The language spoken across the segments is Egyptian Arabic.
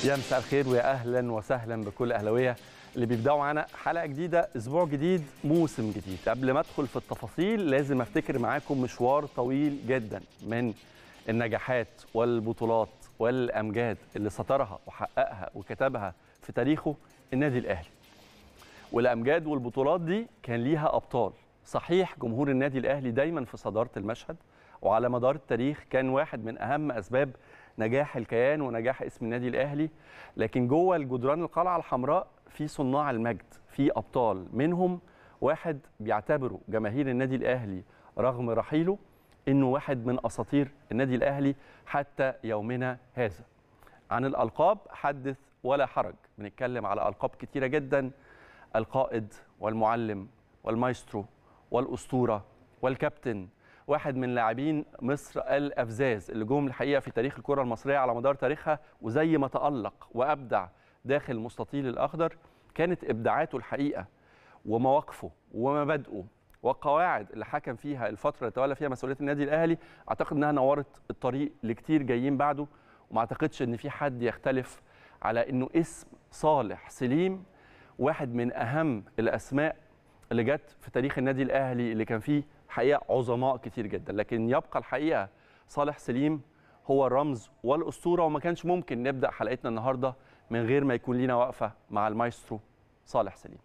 يا مساء الخير ويا اهلا وسهلا بكل اهلاويه اللي بيبداوا معانا حلقه جديده اسبوع جديد موسم جديد قبل ما ادخل في التفاصيل لازم افتكر معاكم مشوار طويل جدا من النجاحات والبطولات والامجاد اللي سطرها وحققها وكتبها في تاريخه النادي الاهلي والامجاد والبطولات دي كان ليها ابطال صحيح جمهور النادي الاهلي دايما في صداره المشهد وعلى مدار التاريخ كان واحد من اهم اسباب نجاح الكيان ونجاح اسم النادي الاهلي لكن جوه الجدران القلعه الحمراء في صناع المجد في ابطال منهم واحد بيعتبره جماهير النادي الاهلي رغم رحيله انه واحد من اساطير النادي الاهلي حتى يومنا هذا عن الالقاب حدث ولا حرج بنتكلم على القاب كتيره جدا القائد والمعلم والمايسترو والاسطوره والكابتن واحد من لاعبين مصر الافزاز اللي جم الحقيقه في تاريخ الكره المصريه على مدار تاريخها وزي ما تالق وابدع داخل المستطيل الاخضر كانت ابداعاته الحقيقه ومواقفه ومبادئه والقواعد اللي حكم فيها الفتره اللي تولى فيها مسؤوليه النادي الاهلي اعتقد انها نورت الطريق لكتير جايين بعده وما اعتقدش ان في حد يختلف على انه اسم صالح سليم واحد من اهم الاسماء اللي جت في تاريخ النادي الاهلي اللي كان فيه حقيقه عظماء كتير جدا لكن يبقى الحقيقه صالح سليم هو الرمز والاسطوره وما كانش ممكن نبدا حلقتنا النهارده من غير ما يكون لينا وقفه مع المايسترو صالح سليم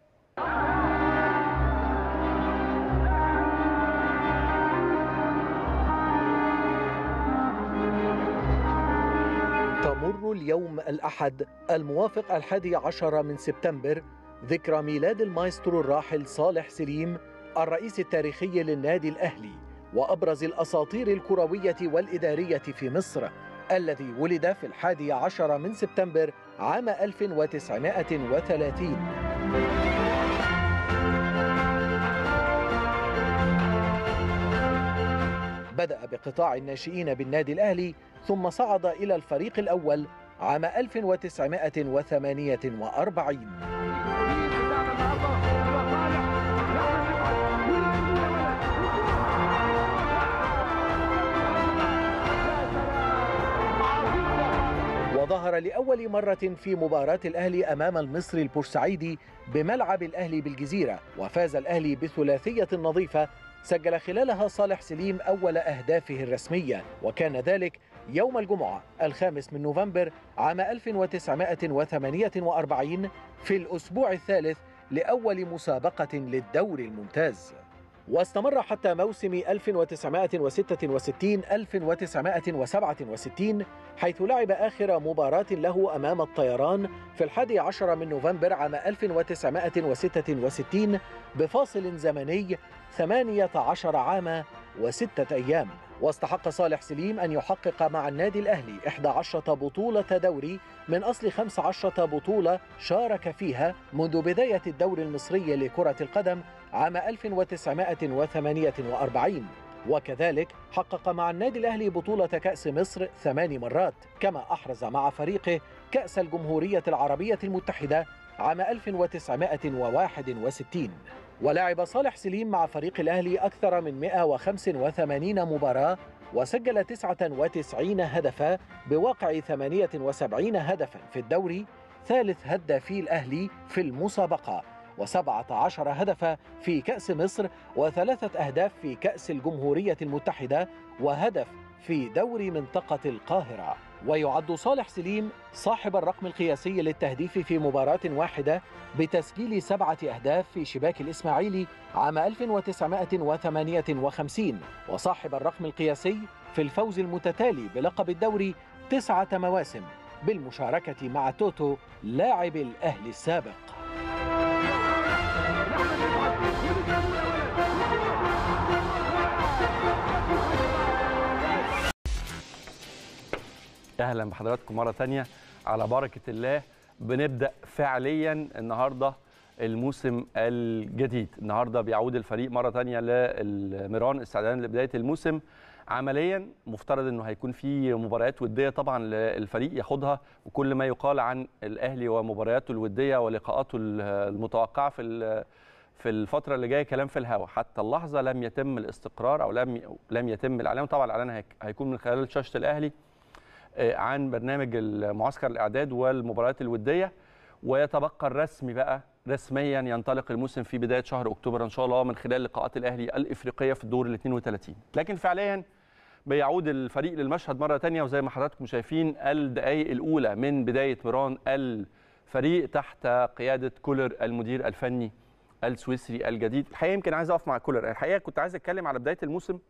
تمر اليوم الأحد الموافق الحادي عشر من سبتمبر ذكرى ميلاد المايسترو الراحل صالح سليم الرئيس التاريخي للنادي الأهلي وأبرز الأساطير الكروية والإدارية في مصر الذي ولد في الحادي عشر من سبتمبر عام 1930 بدأ بقطاع الناشئين بالنادي الأهلي ثم صعد إلى الفريق الأول عام 1948 وظهر لأول مرة في مباراة الأهلي أمام المصري البورسعيدي بملعب الأهلي بالجزيرة وفاز الأهلي بثلاثية نظيفة سجل خلالها صالح سليم أول أهدافه الرسمية وكان ذلك يوم الجمعة الخامس من نوفمبر عام 1948 في الأسبوع الثالث لأول مسابقة للدور الممتاز واستمر حتى موسم 1966-1967 حيث لعب آخر مباراة له أمام الطيران في الحادي عشر من نوفمبر عام 1966 بفاصل زمني 18 عاما وستة أيام واستحق صالح سليم أن يحقق مع النادي الأهلي 11 بطولة دوري من أصل 15 بطولة شارك فيها منذ بداية الدوري المصري لكرة القدم عام 1948 وكذلك حقق مع النادي الأهلي بطولة كأس مصر ثمان مرات كما أحرز مع فريقه كأس الجمهورية العربية المتحدة عام 1961 ولعب صالح سليم مع فريق الأهلي أكثر من 185 مباراة وسجل 99 هدفا بواقع 78 هدفا في الدوري ثالث هدافي الأهلي في المسابقة وسبعة عشر هدفا في كأس مصر وثلاثة أهداف في كأس الجمهورية المتحدة وهدف في دوري منطقة القاهرة ويعد صالح سليم صاحب الرقم القياسي للتهديف في مباراة واحدة بتسجيل سبعة أهداف في شباك الإسماعيلي عام 1958 وصاحب الرقم القياسي في الفوز المتتالي بلقب الدوري تسعة مواسم بالمشاركة مع توتو لاعب الأهلي السابق اهلا بحضراتكم مره تانية على بركه الله بنبدا فعليا النهارده الموسم الجديد النهارده بيعود الفريق مره تانية للميران استعدادا لبدايه الموسم عمليا مفترض انه هيكون في مباريات وديه طبعا للفريق ياخدها وكل ما يقال عن الاهلي ومبارياته الوديه ولقاءاته المتوقعه في في الفتره اللي جايه كلام في الهواء حتى اللحظه لم يتم الاستقرار او لم لم يتم الاعلان طبعا الاعلان هيكون من خلال شاشه الاهلي عن برنامج معسكر الاعداد والمباريات الوديه ويتبقى الرسمي بقى رسميا ينطلق الموسم في بدايه شهر اكتوبر ان شاء الله من خلال لقاءات الاهلي الافريقيه في الدور ال 32 لكن فعليا بيعود الفريق للمشهد مره ثانيه وزي ما حضراتكم شايفين الدقائق الاولى من بدايه مران الفريق تحت قياده كولر المدير الفني السويسري الجديد الحقيقه يمكن عايز اقف مع كولر الحقيقه كنت عايز اتكلم على بدايه الموسم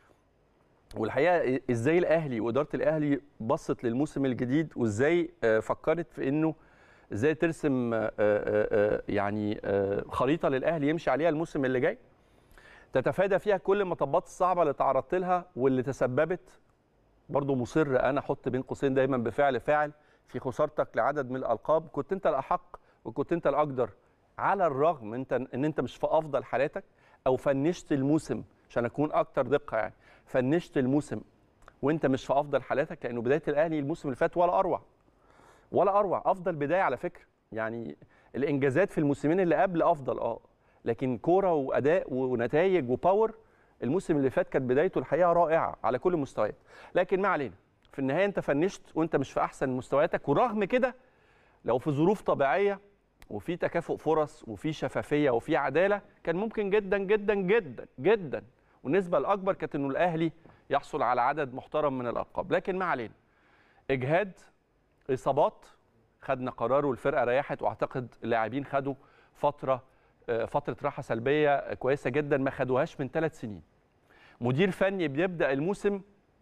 والحقيقه ازاي الاهلي واداره الاهلي بصت للموسم الجديد وازاي فكرت في انه ازاي ترسم يعني خريطه للاهلي يمشي عليها الموسم اللي جاي تتفادى فيها كل المطبات الصعبه اللي تعرضت لها واللي تسببت برضو مصر انا احط بين قوسين دايما بفعل فاعل في خسارتك لعدد من الالقاب كنت انت الاحق وكنت انت الاقدر على الرغم انت ان انت مش في افضل حالاتك او فنشت الموسم عشان اكون اكتر دقه يعني فنشت الموسم وانت مش في افضل حالاتك لانه بدايه الاهلي الموسم اللي فات ولا اروع ولا اروع افضل بدايه على فكره يعني الانجازات في الموسمين اللي قبل افضل اه لكن كوره واداء ونتائج وباور الموسم اللي فات كانت بدايته الحقيقه رائعه على كل المستويات لكن ما علينا في النهايه انت فنشت وانت مش في احسن مستوياتك ورغم كده لو في ظروف طبيعيه وفي تكافؤ فرص وفي شفافيه وفي عداله كان ممكن جدا جدا جدا جدا والنسبه الاكبر كانت انه الاهلي يحصل على عدد محترم من الالقاب لكن ما علينا اجهاد اصابات خدنا قرار والفرقه ريحت واعتقد اللاعبين خدوا فتره فتره راحه سلبيه كويسه جدا ما خدوهاش من ثلاث سنين مدير فني بيبدا الموسم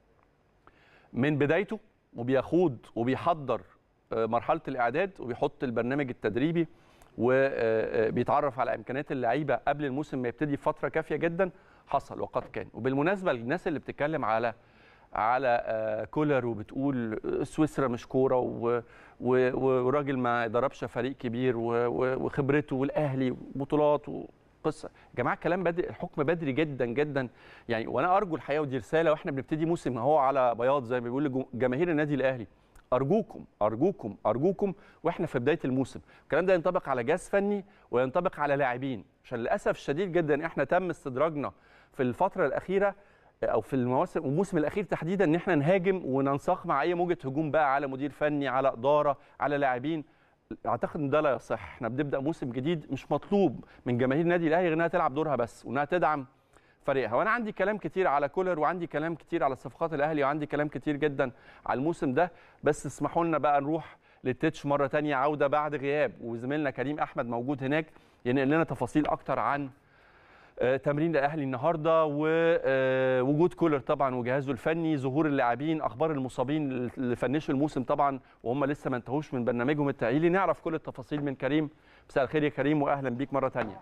من بدايته وبيخوض وبيحضر مرحله الاعداد وبيحط البرنامج التدريبي وبيتعرف على امكانيات اللعيبه قبل الموسم ما يبتدي بفتره كافيه جدا حصل وقد كان وبالمناسبه الناس اللي بتتكلم على على كولر وبتقول سويسرا مش كوره وراجل ما ضربش فريق كبير وخبرته والاهلي بطولات وقصه يا جماعه الكلام بدري الحكم بدري جدا جدا يعني وانا ارجو الحقيقه ودي رساله واحنا بنبتدي موسم هو على بياض زي ما بيقول جماهير النادي الاهلي ارجوكم ارجوكم ارجوكم واحنا في بدايه الموسم الكلام ده ينطبق على جهاز فني وينطبق على لاعبين عشان للاسف الشديد جدا احنا تم استدراجنا في الفتره الاخيره او في المواسم الموسم الاخير تحديدا ان احنا نهاجم وننساق مع اي موجه هجوم بقى على مدير فني على اداره على لاعبين اعتقد ان ده لا يصح احنا بنبدا موسم جديد مش مطلوب من جماهير النادي الاهلي غير انها تلعب دورها بس وانها تدعم فريقها وانا عندي كلام كتير على كولر وعندي كلام كتير على صفقات الاهلي وعندي كلام كتير جدا على الموسم ده بس اسمحوا لنا بقى نروح للتتش مره تانية عوده بعد غياب وزميلنا كريم احمد موجود هناك ينقل لنا تفاصيل اكتر عن تمرين الاهلي النهارده ووجود كولر طبعا وجهازه الفني ظهور اللاعبين اخبار المصابين اللي فنشوا الموسم طبعا وهم لسه ما انتهوش من برنامجهم التاهيلي نعرف كل التفاصيل من كريم مساء الخير يا كريم واهلا بيك مره ثانيه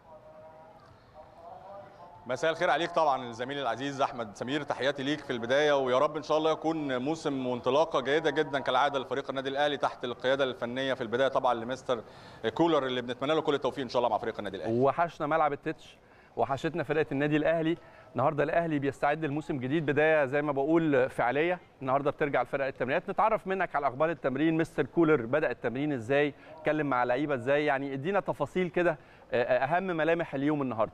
مساء الخير عليك طبعا الزميل العزيز احمد سمير تحياتي ليك في البدايه ويا رب ان شاء الله يكون موسم وانطلاقه جيده جدا كالعاده لفريق النادي الاهلي تحت القياده الفنيه في البدايه طبعا لمستر كولر اللي بنتمنى له كل التوفيق ان شاء الله مع فريق النادي الاهلي وحشنا ملعب التتش وحشتنا فرقه النادي الاهلي النهارده الاهلي بيستعد لموسم جديد بدايه زي ما بقول فعاليه النهارده بترجع الفرق التمرينات نتعرف منك على اخبار التمرين مستر كولر بدا التمرين ازاي اتكلم مع لعيبه ازاي يعني ادينا تفاصيل كده اهم ملامح اليوم النهارده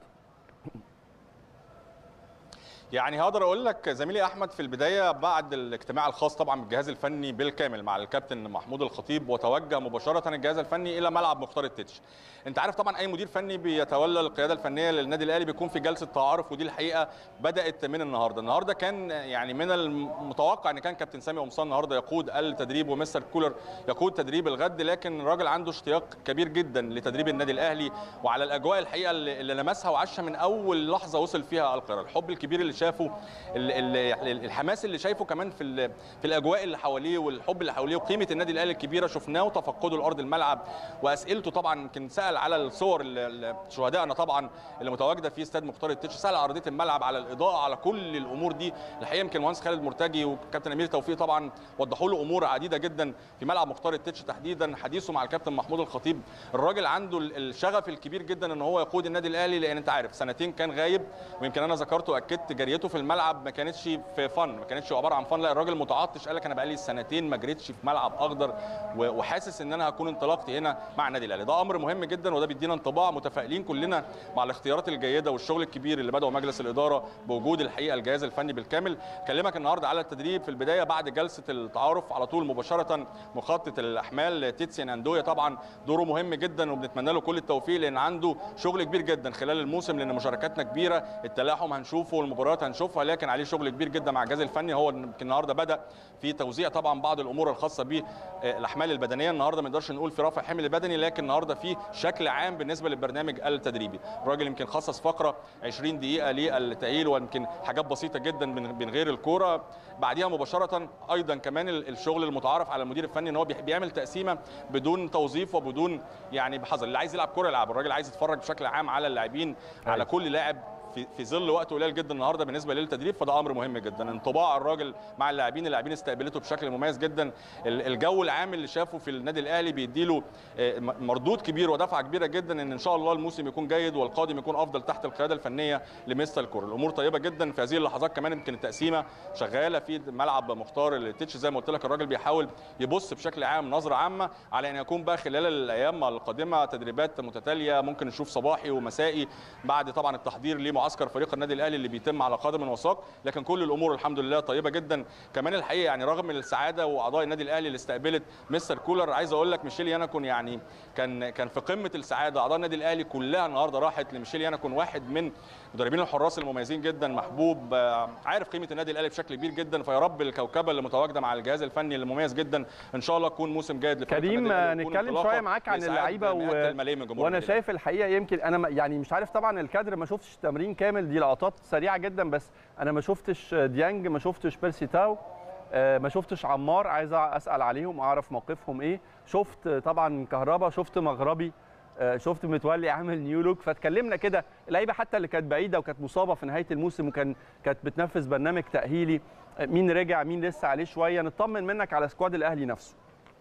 يعني هقدر اقول لك زميلي احمد في البدايه بعد الاجتماع الخاص طبعا بالجهاز الفني بالكامل مع الكابتن محمود الخطيب وتوجه مباشره الجهاز الفني الى ملعب مختار التتش انت عارف طبعا اي مدير فني بيتولى القياده الفنيه للنادي الاهلي بيكون في جلسه تعارف ودي الحقيقه بدات من النهارده النهارده كان يعني من المتوقع ان كان كابتن سامي قمصان النهارده يقود التدريب ومستر كولر يقود تدريب الغد لكن الراجل عنده اشتياق كبير جدا لتدريب النادي الاهلي وعلى الاجواء الحقيقه اللي لمسها وعاشها من اول لحظه وصل فيها القاهره الحب الكبير اللي شافه الحماس اللي شايفه كمان في في الاجواء اللي حواليه والحب اللي حواليه وقيمه النادي الاهلي الكبيره شفناه وتفقده لارض الملعب واسئلته طبعا يمكن سال على الصور شهدائنا طبعا اللي متواجده في استاد مختار التتش سال على ارضيه الملعب على الاضاءه على كل الامور دي الحقيقه يمكن المهندس خالد مرتجي وكابتن امير توفيق طبعا وضحوا له امور عديده جدا في ملعب مختار التتش تحديدا حديثه مع الكابتن محمود الخطيب الراجل عنده الشغف الكبير جدا ان هو يقود النادي الاهلي لان انت عارف سنتين كان غايب ويمكن انا ذكرت واكدت جريان جريته في الملعب ما كانتش في فن ما كانتش عباره عن فن لا الراجل متعطش قال لك انا بقالي سنتين ما جريتش في ملعب اخضر و- وحاسس ان انا هكون انطلاقتي هنا مع النادي الاهلي ده امر مهم جدا وده بيدينا انطباع متفائلين كلنا مع الاختيارات الجيده والشغل الكبير اللي بدأه مجلس الاداره بوجود الحقيقه الجهاز الفني بالكامل كلمك النهارده على التدريب في البدايه بعد جلسه التعارف على طول مباشره مخطط الاحمال تيتسيان اندويا طبعا دوره مهم جدا وبنتمنى له كل التوفيق لان عنده شغل كبير جدا خلال الموسم لان مشاركاتنا كبيره التلاحم هنشوفه والمباريات هنشوفها لكن عليه شغل كبير جدا مع الجهاز الفني هو يمكن النهارده بدا في توزيع طبعا بعض الامور الخاصه بالاحمال البدنيه النهارده ما نقدرش نقول في رفع حمل بدني لكن النهارده في شكل عام بالنسبه للبرنامج التدريبي الراجل يمكن خصص فقره 20 دقيقه للتاهيل ويمكن حاجات بسيطه جدا من من غير الكوره بعديها مباشره ايضا كمان ال- الشغل المتعارف على المدير الفني ان هو بي- بيعمل تقسيمه بدون توظيف وبدون يعني بحذر اللي عايز يلعب كوره يلعب الراجل عايز يتفرج بشكل عام على اللاعبين على أيوة. كل لاعب في في ظل وقت قليل جدا النهارده بالنسبه للتدريب فده امر مهم جدا انطباع الراجل مع اللاعبين اللاعبين استقبلته بشكل مميز جدا ال- الجو العام اللي شافه في النادي الاهلي بيديله آه، م- مردود كبير ودفعه كبيره جدا ان ان شاء الله الموسم يكون جيد والقادم يكون افضل تحت القياده الفنيه لمستر الكوره الامور طيبه جدا في هذه اللحظات كمان يمكن التقسيمه شغاله في ملعب مختار التتش زي ما قلت لك الراجل بيحاول يبص بشكل عام نظره عامه على ان يكون بقى خلال الايام القادمه تدريبات متتاليه ممكن نشوف صباحي ومسائي بعد طبعا التحضير لمعسكر فريق النادي الاهلي اللي بيتم على قدم وساق لكن كل الامور الحمد لله طيبه جدا كمان الحقيقه يعني رغم السعاده واعضاء النادي الاهلي اللي استقبلت مستر كولر عايز اقول لك ميشيل يانكون يعني كان كان في قمه السعاده اعضاء النادي الاهلي كلها النهارده راحت لميشيل يانكون واحد من مدربين الحراس المميزين جدا محبوب آه، عارف قيمه النادي الاهلي بشكل كبير جدا فيا رب الكوكبه اللي متواجده مع الجهاز الفني المميز جدا ان شاء الله تكون موسم جيد لفريق كريم النادي الأهلي ويكون نتكلم انطلاقة شويه معاك عن لإسعاد اللعيبه مئات و... الملايين من جمهور وانا النادي شايف الحقيقه يمكن انا ما- يعني مش عارف طبعا الكادر ما شفتش تمرين كامل دي لقطات سريعه جدا بس انا ما شفتش ديانج ما شفتش بيرسي تاو آه، ما شفتش عمار عايز اسال عليهم واعرف موقفهم ايه شفت طبعا كهربا شفت مغربي آه، شفت متولي عامل نيو لوك فاتكلمنا كده اللعيبه حتى اللي كانت بعيده وكانت مصابه في نهايه الموسم وكان كانت بتنفذ برنامج تاهيلي آه، مين رجع مين لسه عليه شويه نطمن منك على سكواد الاهلي نفسه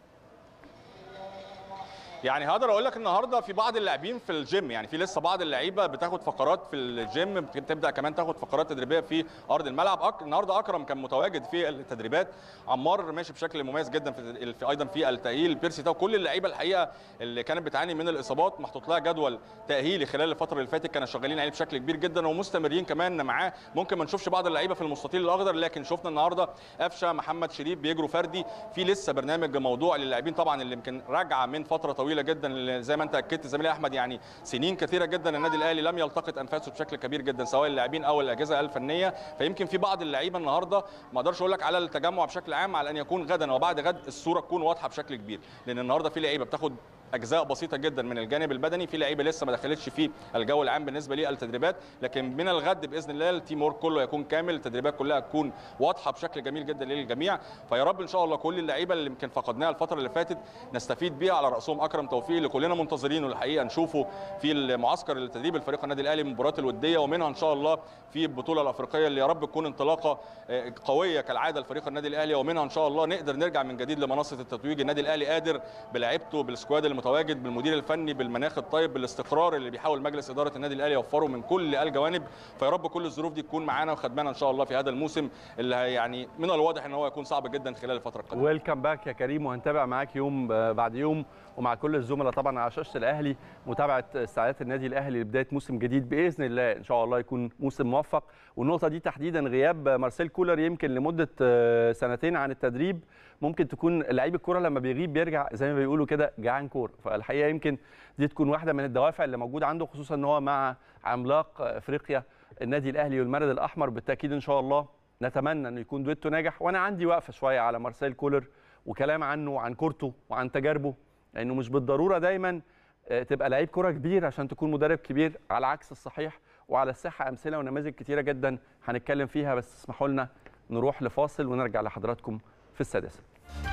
يعني هقدر اقول لك النهارده في بعض اللاعبين في الجيم يعني في لسه بعض اللعيبه بتاخد فقرات في الجيم بتبدا كمان تاخد فقرات تدريبيه في ارض الملعب أك... النهارده اكرم كان متواجد في التدريبات عمار ماشي بشكل مميز جدا في, في ايضا في التاهيل بيرسي تاو كل اللعيبه الحقيقه اللي كانت بتعاني من الاصابات محطوط لها جدول تاهيلي خلال الفتره اللي فاتت كانوا شغالين عليه بشكل كبير جدا ومستمرين كمان معاه ممكن ما نشوفش بعض اللعيبه في المستطيل الاخضر لكن شفنا النهارده قفشه محمد شريف بيجروا فردي في لسه برنامج موضوع للاعبين طبعا اللي يمكن راجعه من فتره طويله جدا اللي زي ما انت اكدت زميلي احمد يعني سنين كثيره جدا النادي الاهلي لم يلتقط انفاسه بشكل كبير جدا سواء اللاعبين او الاجهزه الفنيه فيمكن في بعض اللعيبه النهارده ما اقدرش اقول لك على التجمع بشكل عام على ان يكون غدا وبعد غد الصوره تكون واضحه بشكل كبير لان النهارده في لعيبه بتاخد اجزاء بسيطه جدا من الجانب البدني في لعيبه لسه ما دخلتش في الجو العام بالنسبه للتدريبات لكن من الغد باذن الله التيم ورك كله يكون كامل التدريبات كلها تكون واضحه بشكل جميل جدا للجميع فيا رب ان شاء الله كل اللعيبه اللي يمكن فقدناها الفتره اللي فاتت نستفيد بيها على راسهم اكرم توفيق اللي كلنا منتظرينه الحقيقه نشوفه في المعسكر التدريب الفريق النادي الاهلي المباريات الوديه ومنها ان شاء الله في البطوله الافريقيه اللي يا رب تكون انطلاقه آه، قويه كالعاده لفريق النادي الاهلي ومنها ان شاء الله نقدر نرجع من جديد لمنصه التتويج النادي الاهلي قادر بلاعيبته بالسكواد المتواجد بالمدير الفني بالمناخ الطيب بالاستقرار اللي بيحاول مجلس اداره النادي الاهلي يوفره من كل الجوانب فيا رب كل الظروف دي تكون معانا وخدمانا ان شاء الله في هذا الموسم اللي هي- يعني من الواضح ان هو يكون صعب جدا خلال الفتره القادمه ويلكم باك يا كريم وهنتابع معاك يوم بعد يوم ومع كل الزملاء طبعا على شاشه الاهلي متابعه استعدادات النادي الاهلي لبدايه موسم جديد باذن الله ان شاء الله يكون موسم موفق والنقطه دي تحديدا غياب مارسيل كولر يمكن لمده آه، سنتين عن التدريب ممكن تكون لعيب الكوره لما بيغيب بيرجع زي ما بيقولوا كده جعان كوره فالحقيقه يمكن دي تكون واحده من الدوافع اللي موجوده عنده خصوصا ان هو مع عملاق افريقيا النادي الاهلي والمرد الاحمر بالتاكيد ان شاء الله نتمنى انه يكون دويتو ناجح وانا عندي وقفه شويه على مارسيل كولر وكلام عنه وعن كورته وعن تجاربه لانه مش بالضروره دايما آه، تبقى لعيب كره كبير عشان تكون مدرب كبير على عكس الصحيح وعلى الصحه امثله ونماذج كتيره جدا هنتكلم فيها بس اسمحوا لنا نروح لفاصل ونرجع لحضراتكم في السادسه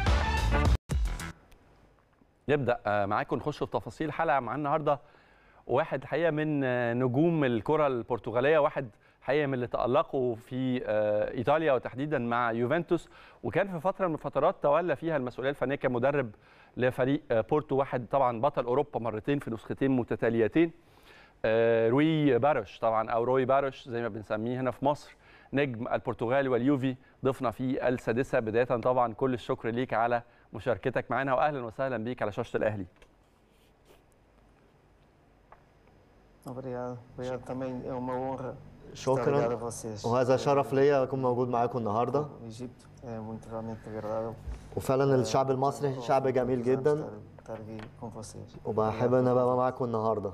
نبدا آه، معاكم نخش في تفاصيل الحلقه مع النهارده واحد حقيقه من آه، نجوم الكره البرتغاليه واحد حقيقه من اللي تالقوا في آه، ايطاليا وتحديدا مع يوفنتوس وكان في فتره من الفترات تولى فيها المسؤوليه الفنيه كمدرب لفريق آه، بورتو واحد طبعا بطل اوروبا مرتين في نسختين متتاليتين آه، روي باروش طبعا او روي باروش زي ما بنسميه هنا في مصر نجم البرتغال واليوفي ضيفنا في السادسه بدايه طبعا كل الشكر ليك على مشاركتك معنا واهلا وسهلا بيك على شاشه الاهلي Obrigado, obrigado também. É uma honra estar ligado a شكرا vocês. وهذا شرف ليا اكون موجود معاكم النهارده O Egito é muito realmente agradável. وفعلا الشعب المصري شعب جميل جدا Estar, estar aqui com vocês. وبحب ان ابقى معاكم النهارده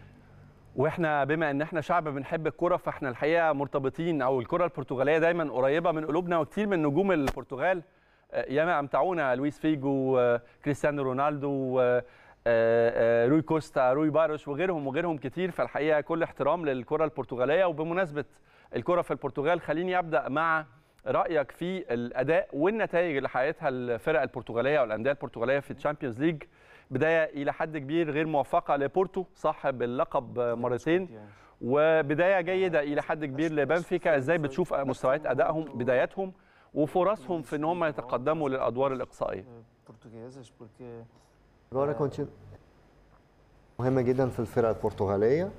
واحنا بما ان احنا شعب بنحب الكرة فاحنا الحقيقه مرتبطين او الكرة البرتغاليه دايما قريبه من قلوبنا وكتير من نجوم البرتغال آه، ياما امتعونا لويس فيجو آه، كريستيانو رونالدو آه، آه، آه، روي كوستا روي باروش وغيرهم وغيرهم كتير فالحقيقه كل احترام للكرة البرتغاليه وبمناسبه الكرة في البرتغال خليني ابدا مع رايك في الاداء والنتائج اللي حققتها الفرق البرتغاليه والانديه البرتغاليه في الشامبيونز ليج بدايه الى حد كبير غير موفقه لبورتو صاحب اللقب مرتين وبدايه جيده الى حد كبير لبنفيكا ازاي بتشوف مستويات ادائهم بداياتهم وفرصهم في ان هم يتقدموا للادوار الاقصائيه Eh, Portuguesas, porque جوارا كنت مهمه جدا في الفرقه البرتغاليه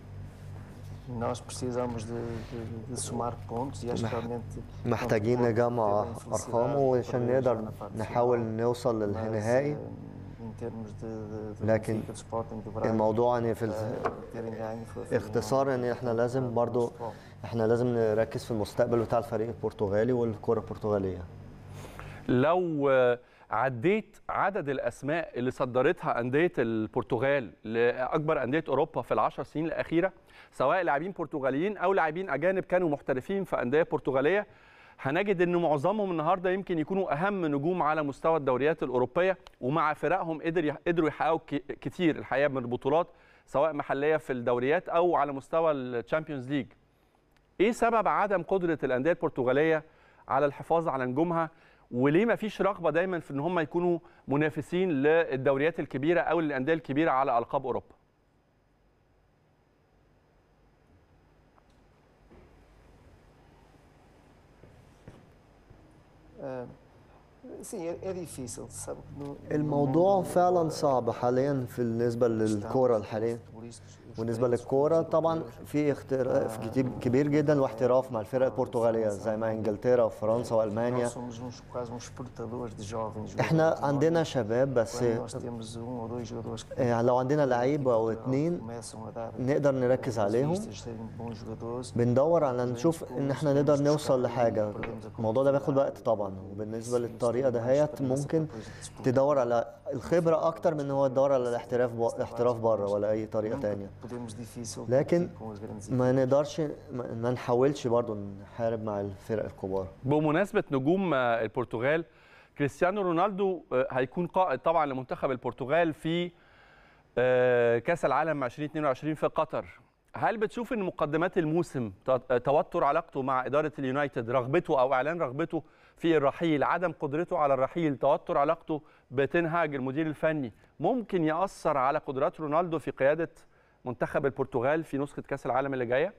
nós precisamos de, de, de somar pontos e acho que realmente. محتاجين pronto, نجمع teve a infelicidade ارقام de وعشان perder já نقدر na fase نحاول final. نوصل Mas, للنهائي eh, em termos de, de, de لكن Benfica, de Sporting, de Braga, الموضوع ان في eh, ال- terem ganho foi- foi اختصار ان احنا لازم برضو احنا لازم نركز في المستقبل بتاع الفريق البرتغالي والكره البرتغاليه لو آه، عديت عدد الاسماء اللي صدرتها انديه البرتغال لاكبر انديه اوروبا في العشر سنين الاخيره سواء لاعبين برتغاليين او لاعبين اجانب كانوا محترفين في انديه برتغاليه هنجد ان معظمهم النهارده يمكن يكونوا اهم نجوم على مستوى الدوريات الاوروبيه ومع فرقهم قدر قدروا يحققوا ك- كتير الحقيقه من البطولات سواء محليه في الدوريات او على مستوى الشامبيونز ليج ايه سبب عدم قدره الانديه البرتغاليه على الحفاظ على نجومها وليه ما فيش رغبه دايما في ان هم يكونوا منافسين للدوريات الكبيره او الانديه الكبيره على القاب اوروبا Eh, sim, é, é difícil, sabe? que no- no الموضوع mundo فعلا agora, صعب حاليا في بالنسبه للكره الحاليه بالنسبه للكوره طبعا في اختلاف كتير كبير جدا واحتراف مع الفرق البرتغاليه زي ما انجلترا وفرنسا والمانيا Nós somos uns, quase uns exportadores de jovens. احنا jogadores. عندنا Nós- شباب بس quando nós temos um ou dois jogadores que يعني لو عندنا لعيب او اتنين começam a dar نقدر نركز عليهم vistas de serem bons jogadores. بندور على نشوف ان احنا نقدر نوصل لحاجه الموضوع ده بياخد وقت طبعا وبالنسبه للطريقه دهيت ممكن تدور على الخبره اكتر من ان هو تدور على الاحتراف ب... احتراف بره ولا اي طريقه تانية Podemos difícil لكن competir com as grandes ما نقدرش ما ما نحاولش برضو نحارب مع الفرق الكبار بمناسبه نجوم آه، البرتغال كريستيانو رونالدو آه، هيكون قائد طبعا لمنتخب البرتغال في آه، كاس العالم 2022 في قطر هل بتشوف ان مقدمات الموسم ت- توتر علاقته مع اداره اليونايتد رغبته او اعلان رغبته في الرحيل عدم قدرته على الرحيل توتر علاقته بتنهاج المدير الفني ممكن ياثر على قدرات رونالدو في قياده منتخب البرتغال في نسخه كاس العالم اللي جايه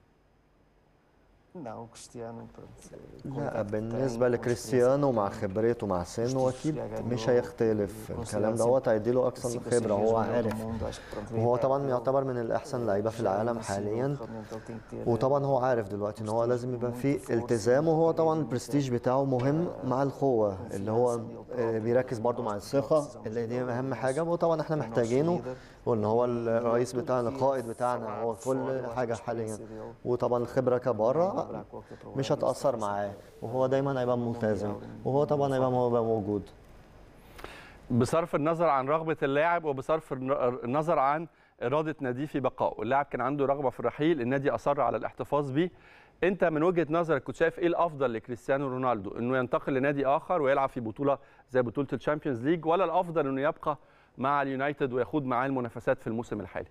Não, o Cristiano. pronto, a لا qualidade que بالنسبة tem, com a لكريستيانو مع experiência que tem, خبرته مع سنه أكيد مش هيختلف الكلام considerado دوت هيديله cinco أقصى ou seis خبرة vezes هو melhor do عارف mundo, acho que, pronto, وهو vem طبعا cá, يعتبر من الأحسن لعيبة في العالم حاليا realmente ele tem que ter, وطبعا هو عارف دلوقتي ان هو لازم يبقى فيه التزام وهو طبعا البرستيج بتاعه مهم مع القوه اللي هو آه، بيركز برضو مع الثقه اللي دي اهم حاجه وطبعا احنا محتاجينه وان هو الرئيس بتاعنا القائد بتاعنا هو كل حاجه حاليا وطبعا الخبره كبره مش هتاثر معاه وهو دايما هيبقى ملتزم وهو طبعا هيبقى هيبقى موجود بصرف النظر عن رغبه اللاعب وبصرف الن- النظر عن اراده ناديه في بقائه اللاعب كان عنده رغبه في الرحيل النادي اصر على الاحتفاظ بيه انت من وجهه نظرك كنت شايف ايه الافضل لكريستيانو رونالدو انه ينتقل لنادي اخر ويلعب في بطوله زي بطوله الشامبيونز ليج ولا الافضل انه يبقى مع اليونايتد ويخوض معاه المنافسات في الموسم الحالي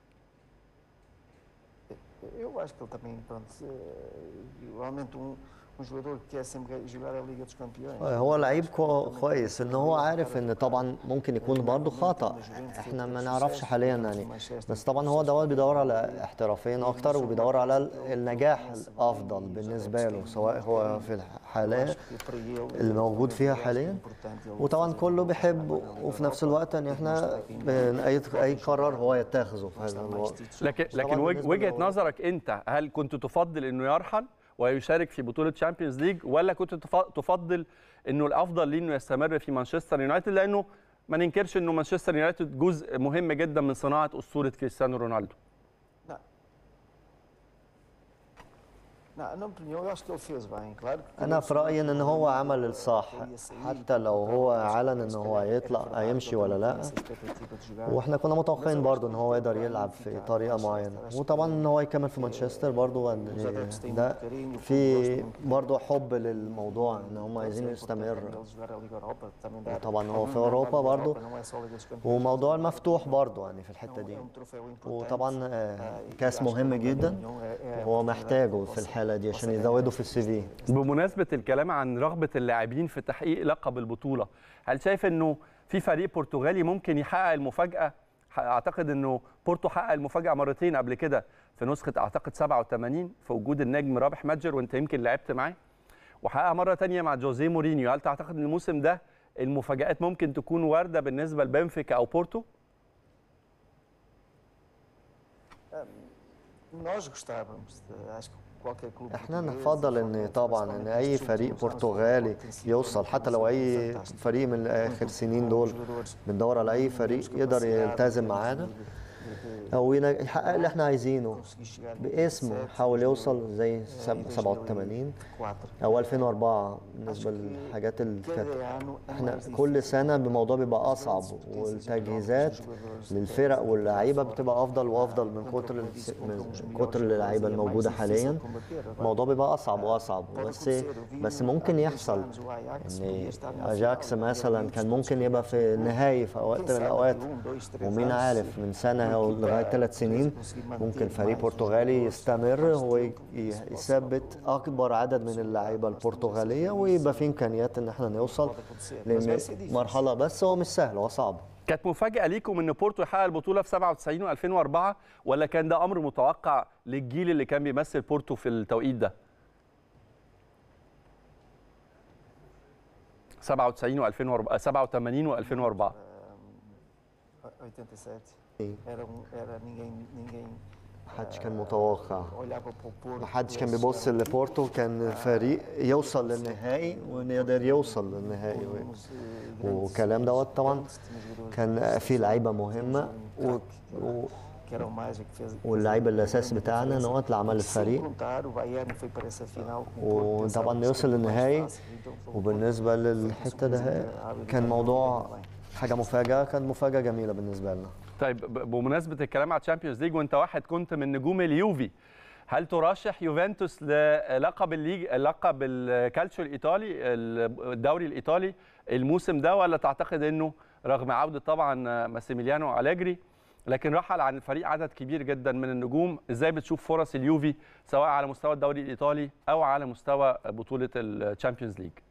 Eu acho que ele também, pronto, eh, realmente um, um jogador que quer sempre jogar a Liga dos Campeões. هو لعيب كو- كويس ان هو عارف ان طبعا ممكن يكون برضه خطا احنا ما نعرفش حاليا يعني بس طبعا هو دوت بيدور على احترافين اكتر وبيدور على ال- النجاح الافضل بالنسبه له سواء هو في الحالات E para ele, الموجود فيها eu acho que é حاليا importante ele وطبعا كله بيحب وفي نفس الوقت ان احنا بن- اي اي قرار هو يتخذه في هذا الوقت لكن طبعاً لكن وج- بالنسبة وجهه لو- نظرك انت هل كنت تفضل انه يرحل ويشارك في بطوله تشامبيونز ليج ولا كنت تف- تفضل انه الافضل ليه انه يستمر في مانشستر يونايتد لانه ما ننكرش انه مانشستر يونايتد جزء مهم جدا من صناعه اسطوره كريستيانو رونالدو Não, na minha opinião, eu acho que ele fez bem, claro. que انا ele في رايي ان هو عمل الصح ele ia sair, حتى لو هو اعلن ان هو هيطلع هيمشي ولا لا essa expectativa de jogar. واحنا كنا متوقعين برضو ان هو يقدر يلعب في طريقه معينه وطبعا ان هو يكمل في مانشستر برضو يعني ده في برضو حب للموضوع ان هم عايزين يستمر Ele jogar a Liga Europa também dá. وطبعا هو Não في dá اوروبا Liga برضو Europa, Não é só Liga dos Campeões. وموضوع المفتوح برضو يعني في الحته É دي um troféu importante. وطبعا آه، Ah, e كاس acho que مهم na minha جدا opinião é- é a وهو oportunidade محتاجه que في você- الحاله دي عشان você يزوده في السي في بمناسبه الكلام عن رغبه اللاعبين في تحقيق لقب البطوله هل شايف انه في فريق برتغالي ممكن يحقق المفاجاه ح- اعتقد انه بورتو حقق المفاجاه مرتين قبل كده في نسخه اعتقد 87 في وجود النجم رابح متجر وانت يمكن لعبت معاه وحققها مره تانية مع جوزيه مورينيو هل تعتقد ان الموسم ده المفاجات ممكن تكون وارده بالنسبه لبنفيكا او بورتو Nós gostávamos, de- acho que qualquer clube احنا português, نفضل ان طبعا ان اي فريق برتغالي يوصل حتى لو اي فريق من اخر سنين دول بندور على اي فريق يقدر يلتزم معانا او ين- يحقق اللي احنا عايزينه باسمه حاول يوصل زي سب- 87 او 2004 بالنسبه للحاجات اللي كانت احنا كل سنه الموضوع بيبقى اصعب والتجهيزات للفرق واللعيبه بتبقى افضل وافضل من كتر الس- من كتر اللعيبه الموجوده حاليا الموضوع بيبقى اصعب واصعب بس بس ممكن يحصل ان اجاكس مثلا كان ممكن يبقى في النهائي في وقت من الاوقات ومين عارف من سنه او لغايه ثلاث سنين ممكن فريق برتغالي يستمر هو ي- ي- يثبت اكبر عدد من اللعيبه البرتغاليه ويبقى في امكانيات ان احنا نوصل لمرحله بس هو مش سهل هو صعب كانت مفاجاه ليكم ان بورتو يحقق البطوله في 97 و2004 ولا كان ده امر متوقع للجيل اللي كان بيمثل بورتو في التوقيت ده 97 و2004 87 و2004 87 إيه. era, um, era ninguém, ninguém محدش كان متوقع olhava para o Porto. محدش كان بيبص لبورتو كان فريق يوصل للنهائي ويقدر يوصل للنهائي والكلام دوت طبعا كان في لعيبه مهمه و... و... que era o Mágico que fez. واللعيب الاساسي بتاعنا ان هو اللي عمل Sem الفريق perguntar, o Bayern foi para essa final com o Porto. وطبعا pensávamos يوصل que era mais للنهائي fácil, então foi- وبالنسبه للحته ده كان موضوع حاجه مفاجاه كانت مفاجاه جميله بالنسبه لنا طيب ب- بمناسبه الكلام على الشامبيونز ليج وانت واحد كنت من نجوم اليوفي هل ترشح يوفنتوس للقب الليج لقب الكالتشو الايطالي الدوري الايطالي الموسم ده ولا تعتقد انه رغم عوده طبعا ماسيميليانو أليجري لكن رحل عن الفريق عدد كبير جدا من النجوم ازاي بتشوف فرص اليوفي سواء على مستوى الدوري الايطالي او على مستوى بطوله الشامبيونز ليج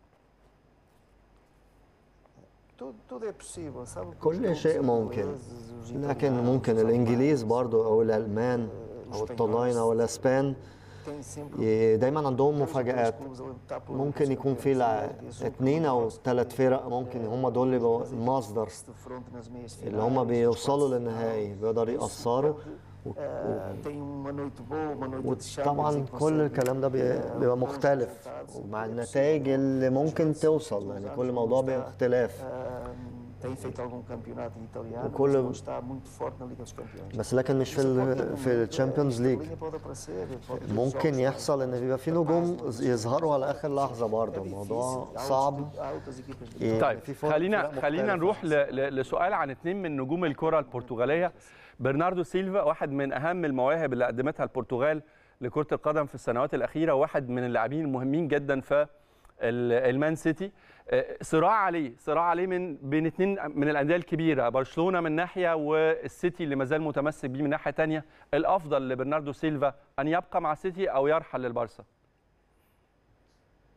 Tudo, tudo é possível, sabe? Os كل clubes شيء ممكن ingleses, os لكن italianos, ممكن os الانجليز alemães, برضو او الالمان او الطلاين او الاسبان têm sempre ي- دايما عندهم dois ou três مفاجآت clubes a lutar por- ممكن por يكون في campeões. لع- Esses são اتنين او clubes ثلاث فرق ممكن هم دول اللي يبقوا المصدر que se defrontam nas meias اللي هم finais, بيوصلوا nos quartos de للنهائي final. بيقدروا يأثروا و- آه، tem uma noite boa, uma noite de Champions وطبعا e كل consegue, الكلام ده بي- آه، بيبقى bons مختلف resultados. ومع É النتائج اللي ممكن توصل يعني كل موضوع بيبقى اختلاف آه، tem feito algum campeonato italiano, وكل- mas não está muito forte na Liga dos Campeões. بس لكن مش في Isso pode ال ter في momento, الشامبيونز esta ليج linha pode aparecer, pode ter ممكن jogos يحصل ان بيبقى في نجوم يظهروا على اخر لحظه برضه الموضوع difícil. Há outros- صعب há outras equipas de إيه، طيب في فرق- خلينا فرق خلينا مختلفة. نروح ل- ل- لسؤال عن اثنين من نجوم الكره البرتغاليه برناردو سيلفا واحد من اهم المواهب اللي قدمتها البرتغال لكره القدم في السنوات الاخيره واحد من اللاعبين المهمين جدا في ال- المان سيتي آه، صراع عليه صراع عليه من بين اثنين من الانديه الكبيره برشلونه من ناحيه والسيتي اللي ما زال متمسك بيه من ناحيه ثانيه الافضل لبرناردو سيلفا ان يبقى مع السيتي او يرحل للبارسا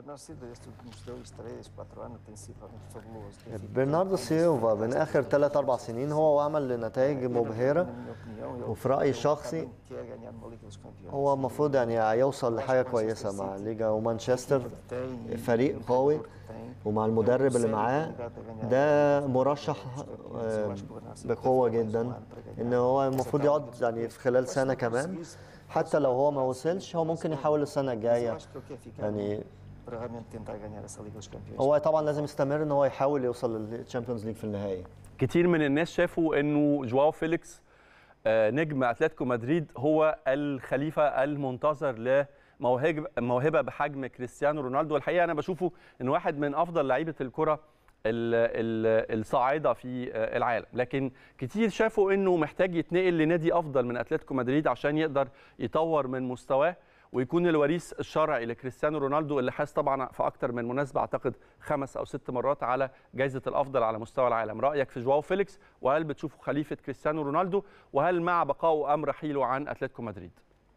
Bernardo Silva, estes últimos dois, três, quatro anos, tem sido realmente fabuloso. Tem feito برناردو سيلفا من اخر 3 4 سنين هو عمل نتائج مبهره Na minha opinião, eu, وفي رايي eu الشخصي realmente quer ganhar uma Liga dos Campeões. هو المفروض يعني يوصل لحاجه كويسه مع ليجا ومانشستر Tem, فريق tem قوي jogador que tem. ومع المدرب اللي معاه ده مرشح آه، بقوه جدا ان هو المفروض يقعد يعني في خلال سنه كمان حتى لو هو ما وصلش هو ممكن يحاول السنه Eu الجايه acho que eu quero ficar يعني para realmente tentar ganhar essa Liga dos Campeões. هو طبعا لازم يستمر ان هو يحاول يوصل للتشامبيونز ليج في النهائي كتير من الناس شافوا انه جواو فيليكس آه، نجم اتلتيكو مدريد هو الخليفه المنتظر لموهبه موهبه بحجم كريستيانو رونالدو والحقيقه انا بشوفه ان واحد من افضل لعيبه الكره ال- ال- الصاعده في آه، العالم لكن كتير شافوا انه محتاج يتنقل لنادي افضل من اتلتيكو مدريد عشان يقدر يطور من مستواه ويكون الوريث الشرعي لكريستيانو رونالدو اللي حاز طبعا في اكتر من مناسبه اعتقد خمس او ست مرات على جائزه الافضل على مستوى العالم رايك في جواو فيليكس وهل بتشوفه خليفه كريستيانو رونالدو وهل مع بقائه ام رحيله عن اتلتيكو مدريد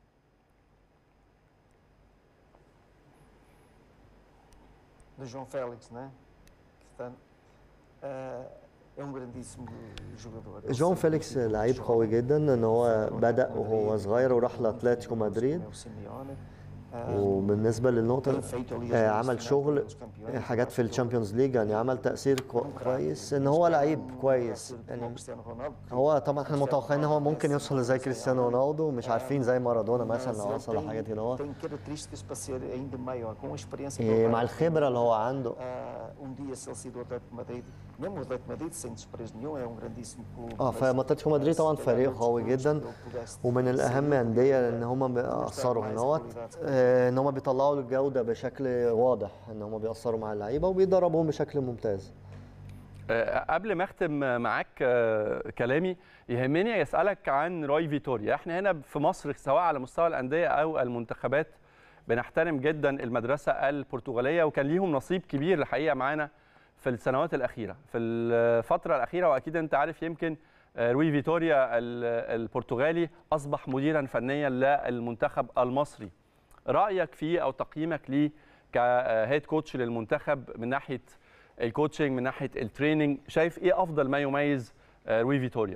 do João Félix, né? Que está, eh, é um grandíssimo jogador. Ele جون sempre فيليكس teve um لعيب jovem, قوي جدا ان هو foi ao بدا Atlético وهو Madrid, صغير وراح depois لاتلتيكو o مدريد Simeone, eh, وبالنسبه للنقطه tem feito ali as آه، meias عمل finais شغل dos campeões, حاجات في eu acho que ele الشامبيونز ليج يعني عمل تاثير كو- é um craque. كويس ان Não هو espero لعيب um كويس ser como يعني Cristiano Ronaldo, que هو طبعا احنا Cristiano متوقعين ان هو Ronaldo ممكن é يوصل زي assim, كريستيانو رونالدو مش عارفين زي مارادونا مثلا mas لو ele وصل لحاجات كده هو tem, tem características para ser ainda maior, com a experiência que إيه، ele مع vai الخبره اللي هو عنده Ah, um dia se ele sair do Atlético de Madrid, mesmo o Atlético de Madrid sem desprezo nenhum, é um grandíssimo clube. اه mas فاتلتيكو مدريد طبعا se calhar فريق outros قوي clubes جدا que ele pudesse ومن الاهم sair انديه e ان هم بيأثروا ان mais هو qualidade. آه، ان هم بيطلعوا الجوده بشكل واضح ان هم بيأثروا مع اللعيبه وبيدربوهم بشكل ممتاز آه، قبل ما اختم معاك آه، كلامي يهمني اسالك عن روي فيتوريا احنا هنا في مصر سواء على مستوى الانديه او المنتخبات بنحترم جدا المدرسه البرتغاليه وكان ليهم نصيب كبير الحقيقه معانا في السنوات الاخيره في الفتره الاخيره واكيد انت عارف يمكن آه، روي فيتوريا ال- البرتغالي اصبح مديرا فنيا للمنتخب المصري رايك فيه او تقييمك ليه كهيد كوتش للمنتخب من ناحيه الكوتشنج من ناحيه التريننج شايف ايه افضل ما يميز آه، روي فيتوريا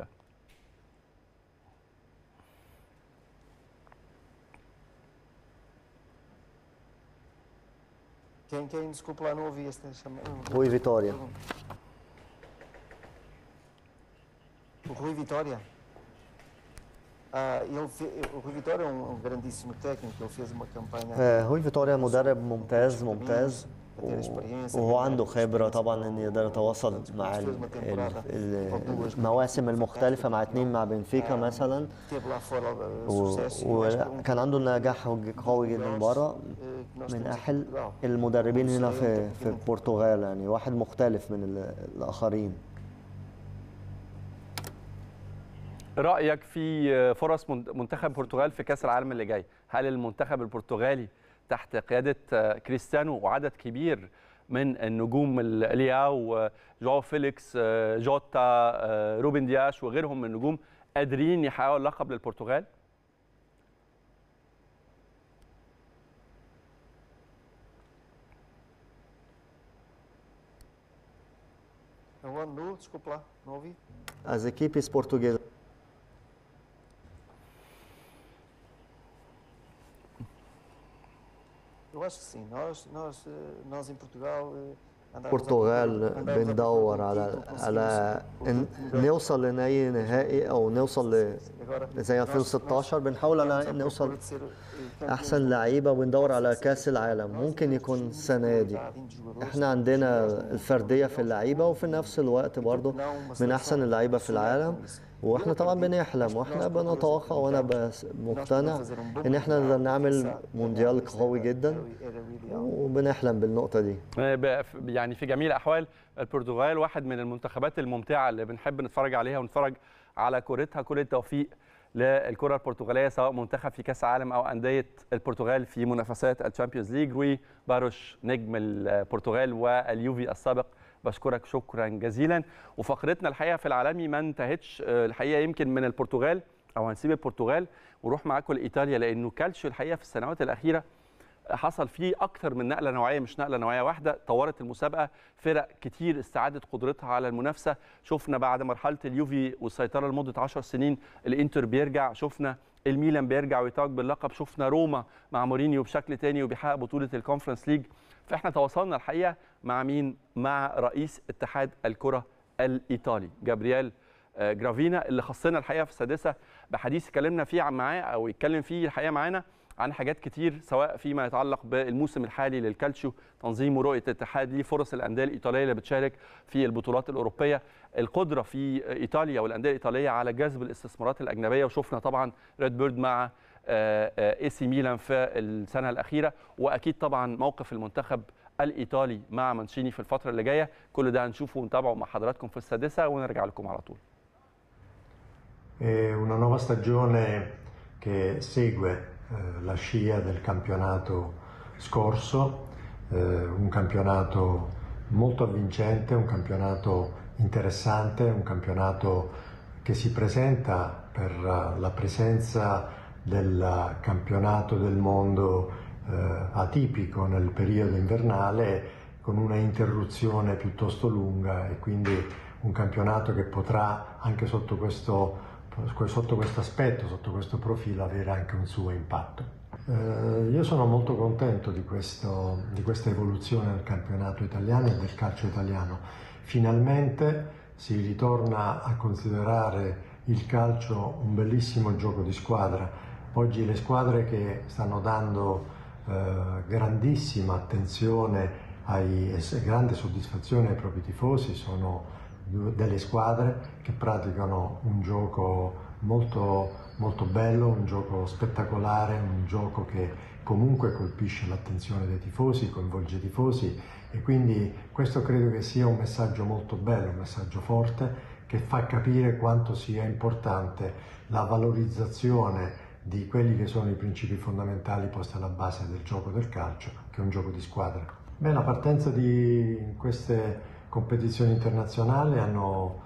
Quem, quem, desculpa lá, não ouvi esta chamada. روي فيتوريا O Rui Vitória. Ah, ele fe- o Rui Vitória é um, um grandíssimo técnico, ele fez uma campanha. آه، روي فيتوريا مدرب ممتاز ممتاز و- وهو عنده خبرة طبعا ان يقدر يتواصل مع ال- ال- ال- المواسم المختلفة مع اتنين مع بنفيكا مثلا Teve lá fora ah, و- sucesso. e eu acho que é um وكان عنده نجاح قوي جدا بره eh, que nós من temos em احد Portugal. المدربين هنا في في البرتغال يعني واحد مختلف من ال- الاخرين رايك في فرص من- منتخب البرتغال في كاس العالم اللي جاي هل المنتخب البرتغالي تحت قياده آه، كريستيانو وعدد كبير من النجوم ال- لياو آه، جواو فيليكس آه، جوتا آه، روبن دياش وغيرهم من النجوم قادرين يحققوا اللقب للبرتغال Eu ando nu, desculpa lá, não ouvi. As equipes portuguesas Eu acho que sim, nós, nós, eh, nós em Portugal. eh, andávamos à البرتغال procura- andávamos à بندور procura de um على título, على conseguimos o إن título da- نوصل لنهائي نهائي او نوصل ل Agora, زي nós- 2016 nós بنحاول andamos على à نوصل procura de ser, eh, campeões احسن لعيبه وندور على كاس العالم ممكن يكون السنه دي احنا عندنا الفرديه في اللعيبه وفي نفس الوقت برضه من احسن اللعيبه في العالم واحنا طبعا بنحلم واحنا بنتوقع وانا بس مقتنع ان احنا نقدر نعمل مونديال قوي جدا وبنحلم بالنقطه دي آه، ب- ف- يعني في جميع الاحوال البرتغال واحد من المنتخبات الممتعه اللي بنحب نتفرج عليها ونتفرج على كورتها كل التوفيق للكره البرتغاليه سواء منتخب في كاس عالم او انديه البرتغال في منافسات الشامبيونز ليج روي باروش نجم البرتغال واليوفي السابق بشكرك شكرا جزيلا وفقرتنا الحقيقه في العالمي ما انتهتش آه، الحقيقه يمكن من البرتغال او هنسيب البرتغال ونروح معاكم لايطاليا لانه كالتشيو الحقيقه في السنوات الاخيره حصل فيه اكتر من نقله نوعيه مش نقله نوعيه واحده طورت المسابقه فرق كتير استعادت قدرتها على المنافسه شفنا بعد مرحله اليوفي والسيطره لمده 10 سنين الانتر بيرجع شفنا الميلان بيرجع ويتوج باللقب شفنا روما مع مورينيو بشكل تاني وبيحقق بطوله الكونفرنس ليج فاحنا تواصلنا الحقيقه مع مين مع رئيس اتحاد الكره الايطالي جابرييل آه، جرافينا اللي خصنا الحقيقه في السادسه بحديث اتكلمنا فيه عن معاه او يتكلم فيه الحقيقه معانا عن حاجات كتير سواء فيما يتعلق بالموسم الحالي للكالتشيو تنظيم ورؤيه الاتحاد ليه فرص الانديه الايطاليه اللي بتشارك في البطولات الاوروبيه القدره في ايطاليا والانديه الايطاليه على جذب الاستثمارات الاجنبيه وشفنا طبعا ريد بيرد مع اي سي ميلان في السنه الاخيره واكيد طبعا موقف المنتخب الايطالي مع مانشيني في الفتره اللي جايه كل ده هنشوفه ونتابعه مع حضراتكم في السادسه ونرجع لكم على طول È una nuova stagione che segue eh, la scia del campionato scorso, eh, un campionato molto avvincente, un campionato interessante, un campionato che si presenta per eh, la presenza del campionato del mondo eh, atipico nel periodo invernale con una interruzione piuttosto lunga e quindi un campionato che potrà anche sotto questo, sotto questo aspetto, sotto questo profilo avere anche un suo impatto. Eh, io sono molto contento di, questo, di questa evoluzione del campionato italiano e del calcio italiano. Finalmente si ritorna a considerare il calcio un bellissimo gioco di squadra. Oggi le squadre che stanno dando eh, grandissima attenzione ai, e grande soddisfazione ai propri tifosi sono delle squadre che praticano un gioco molto, molto bello, un gioco spettacolare, un gioco che comunque colpisce l'attenzione dei tifosi, coinvolge i tifosi e quindi questo credo che sia un messaggio molto bello, un messaggio forte che fa capire quanto sia importante la valorizzazione di quelli che sono i principi fondamentali posti alla base del gioco del calcio, che è un gioco di squadra. Beh, la partenza di queste competizioni internazionali hanno,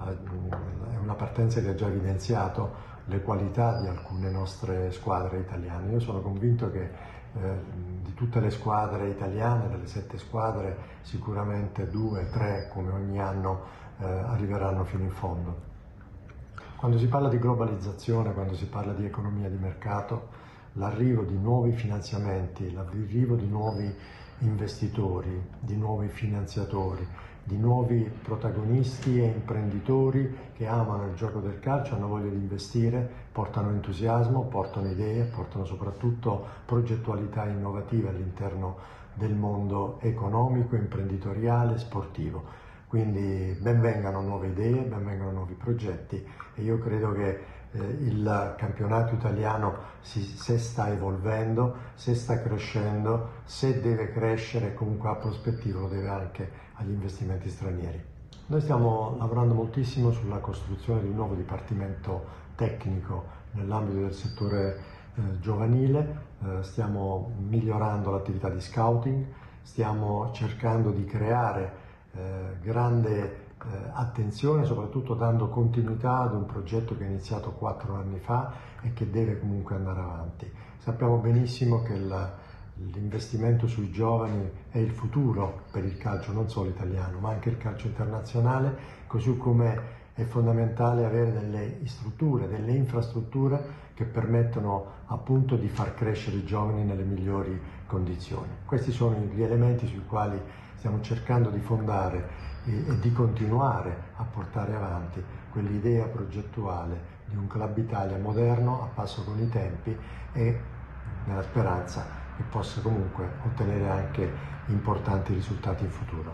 è una partenza che ha già evidenziato le qualità di alcune nostre squadre italiane. Io sono convinto che eh, di tutte le squadre italiane, delle sette squadre, sicuramente due, tre, come ogni anno, eh, arriveranno fino in fondo. Quando si parla di globalizzazione, quando si parla di economia di mercato, l'arrivo di nuovi finanziamenti, l'arrivo di nuovi investitori, di nuovi finanziatori, di nuovi protagonisti e imprenditori che amano il gioco del calcio, hanno voglia di investire, portano entusiasmo, portano idee, portano soprattutto progettualità innovative all'interno del mondo economico, imprenditoriale, sportivo. Quindi benvengano nuove idee, benvengano nuovi progetti e io credo che eh, il campionato italiano si, se sta evolvendo, se sta crescendo, se deve crescere comunque ha prospettiva lo deve anche agli investimenti stranieri. Noi stiamo lavorando moltissimo sulla costruzione di un nuovo dipartimento tecnico nell'ambito del settore eh, giovanile, eh, stiamo migliorando l'attività di scouting, stiamo cercando di creare eh, grande eh, attenzione, soprattutto dando continuità ad un progetto che è iniziato quattro anni fa e che deve comunque andare avanti. Sappiamo benissimo che la, l'investimento sui giovani è il futuro per il calcio non solo italiano ma anche il calcio internazionale, così come è fondamentale avere delle strutture, delle infrastrutture che permettono appunto di far crescere i giovani nelle migliori condizioni. Questi sono gli elementi sui quali stiamo cercando di fondare e, e di continuare a portare avanti quell'idea progettuale di un Club Italia moderno, a passo con i tempi e nella speranza che possa comunque ottenere anche importanti risultati in futuro.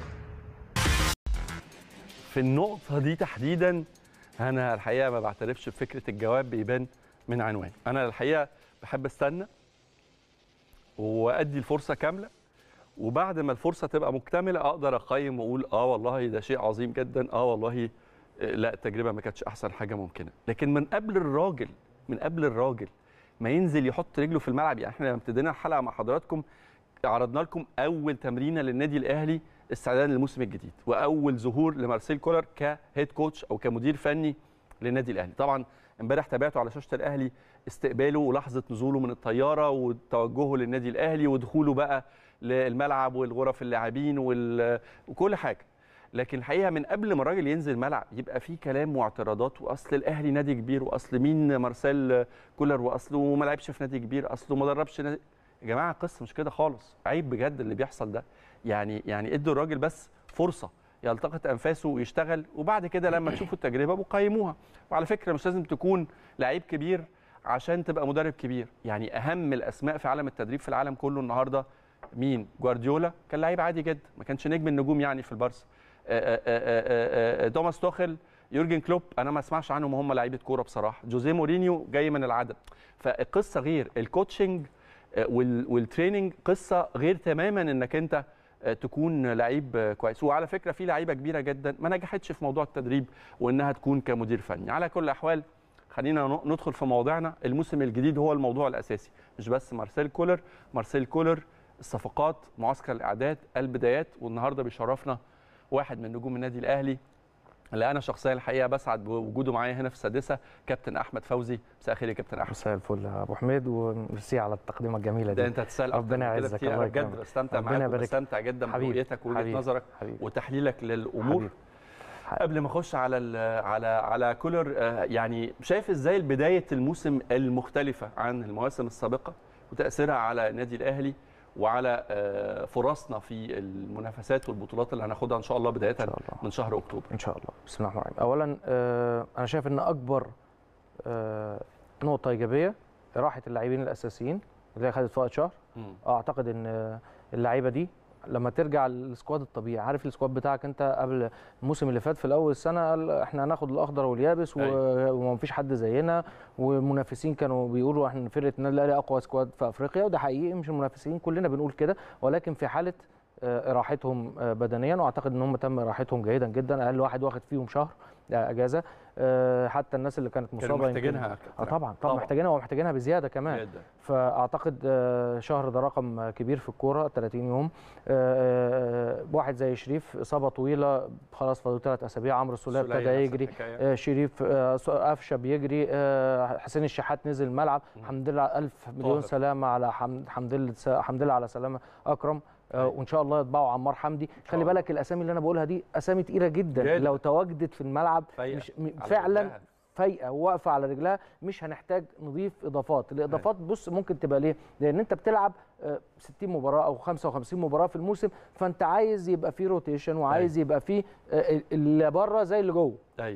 في النقطة دي تحديدا أنا الحقيقة ما بعترفش بفكرة الجواب بيبان من عنوان أنا الحقيقة بحب استنى وأدي الفرصة كاملة وبعد ما الفرصة تبقى مكتملة أقدر أقيم وأقول آه والله ده شيء عظيم جدا آه والله لا التجربة ما كانتش أحسن حاجة ممكنة لكن من قبل الراجل من قبل الراجل ما ينزل يحط رجله في الملعب يعني احنا لما ابتدينا الحلقة مع حضراتكم عرضنا لكم أول تمرينة للنادي الأهلي استعدادا للموسم الجديد واول ظهور لمارسيل كولر كهيد كوتش او كمدير فني للنادي الاهلي طبعا امبارح تابعته على شاشه الاهلي استقباله ولحظه نزوله من الطياره وتوجهه للنادي الاهلي ودخوله بقى للملعب والغرف اللاعبين وال- وكل حاجه لكن الحقيقه من قبل ما الراجل ينزل الملعب يبقى في كلام واعتراضات واصل الاهلي نادي كبير واصل مين مارسيل كولر واصله ما لعبش في نادي كبير اصله ما دربش نادي يا جماعه القصه مش كده خالص عيب بجد اللي بيحصل ده يعني يعني ادوا الراجل بس فرصه يلتقط انفاسه ويشتغل وبعد كده لما تشوفوا التجربه وقيموها وعلى فكره مش لازم تكون لعيب كبير عشان تبقى مدرب كبير يعني اهم الاسماء في عالم التدريب في العالم كله النهارده مين جوارديولا كان لعيب عادي جدا ما كانش نجم النجوم يعني في البارسا آه، آه، آه، آه، آه، توماس توخل يورجن كلوب انا ما اسمعش عنهم هم لعيبه كوره بصراحه جوزيه مورينيو جاي من العدم فالقصه غير الكوتشنج آه، وال- والتريننج قصه غير تماما انك انت آه، تكون لعيب آه، كويس وعلى فكره في لعيبه كبيره جدا ما نجحتش في موضوع التدريب وانها تكون كمدير فني على كل الاحوال خلينا ن- ندخل في موضوعنا الموسم الجديد هو الموضوع الاساسي مش بس مارسيل كولر مارسيل كولر الصفقات معسكر الاعداد البدايات والنهارده بيشرفنا واحد من نجوم النادي الاهلي اللي انا شخصيا الحقيقه بسعد بوجوده معايا هنا في السادسه كابتن احمد فوزي مساء الخير يا كابتن احمد مساء الفل يا ابو حميد وميرسي على التقديمه الجميله دي ده انت هتسال أكتر ربنا من كده يعزك، كتير. الله انا بجد يكرمك. بستمتع ربنا معاك يبارك وبستمتع جدا حبيبي، برؤيتك ووجهه حبيبي، نظرك حبيبي. وتحليلك للامور حبيبي. قبل ما اخش على ال على على كولر آه، يعني شايف ازاي بدايه الموسم المختلفه عن المواسم السابقه وتاثيرها على النادي الاهلي وعلى آه، فرصنا في المنافسات والبطولات اللي هناخدها ان شاء الله بدايه شاء الله. من شهر اكتوبر ان شاء الله بسم الله الرحمن الرحيم اولا آه، انا شايف ان اكبر آه، نقطه ايجابيه راحه اللاعبين الاساسيين اللي هي خدت وقت شهر مم. اعتقد ان آه، اللعيبه دي لما ترجع للسكواد الطبيعي عارف السكواد بتاعك انت قبل الموسم اللي فات في الاول السنه قال احنا هناخد الاخضر واليابس و- أيوة. ومفيش حد زينا والمنافسين كانوا بيقولوا احنا فرقه النادي الاهلي اقوى سكواد في افريقيا وده حقيقي مش المنافسين كلنا بنقول كده ولكن في حاله آه، راحتهم آه، بدنيا واعتقد ان هم تم راحتهم جيدا جدا اقل واحد واخد فيهم شهر آه، اجازه آه، حتى الناس اللي كانت كانوا مصابه يمكن- محتاجينها يا اه كابتن طبعا طبعا طبعاً. محتاجينها ومحتاجينها بزياده كمان جدا فاعتقد آه، شهر ده رقم آه، كبير في الكوره 30 يوم آه، آه، واحد زي شريف اصابه طويله خلاص فاضل ثلاث اسابيع عمرو السوليه سولية ابتدى نفس يجري الحكاية. آه، شريف آه، س- قفشه بيجري آه، حسين الشحات نزل الملعب الحمد لله الف مليون طاهر. سلامه على حمد الحمد لله الحمد لله على سلامه اكرم آه، أيوة. وان شاء الله يطبعوا عمار حمدي خلي الله. بالك الاسامي اللي انا بقولها دي اسامي تقيله جدا, جداً. لو تواجدت في الملعب فايقة مش م- على فعلا رجلها. فايقه وواقفه على رجلها مش هنحتاج نضيف اضافات الاضافات بص ممكن تبقى ليه لان انت بتلعب آه، 60 مباراه او 55 مباراه في الموسم فانت عايز يبقى فيه روتيشن وعايز يبقى فيه آه، اللي بره زي اللي جوه ايوه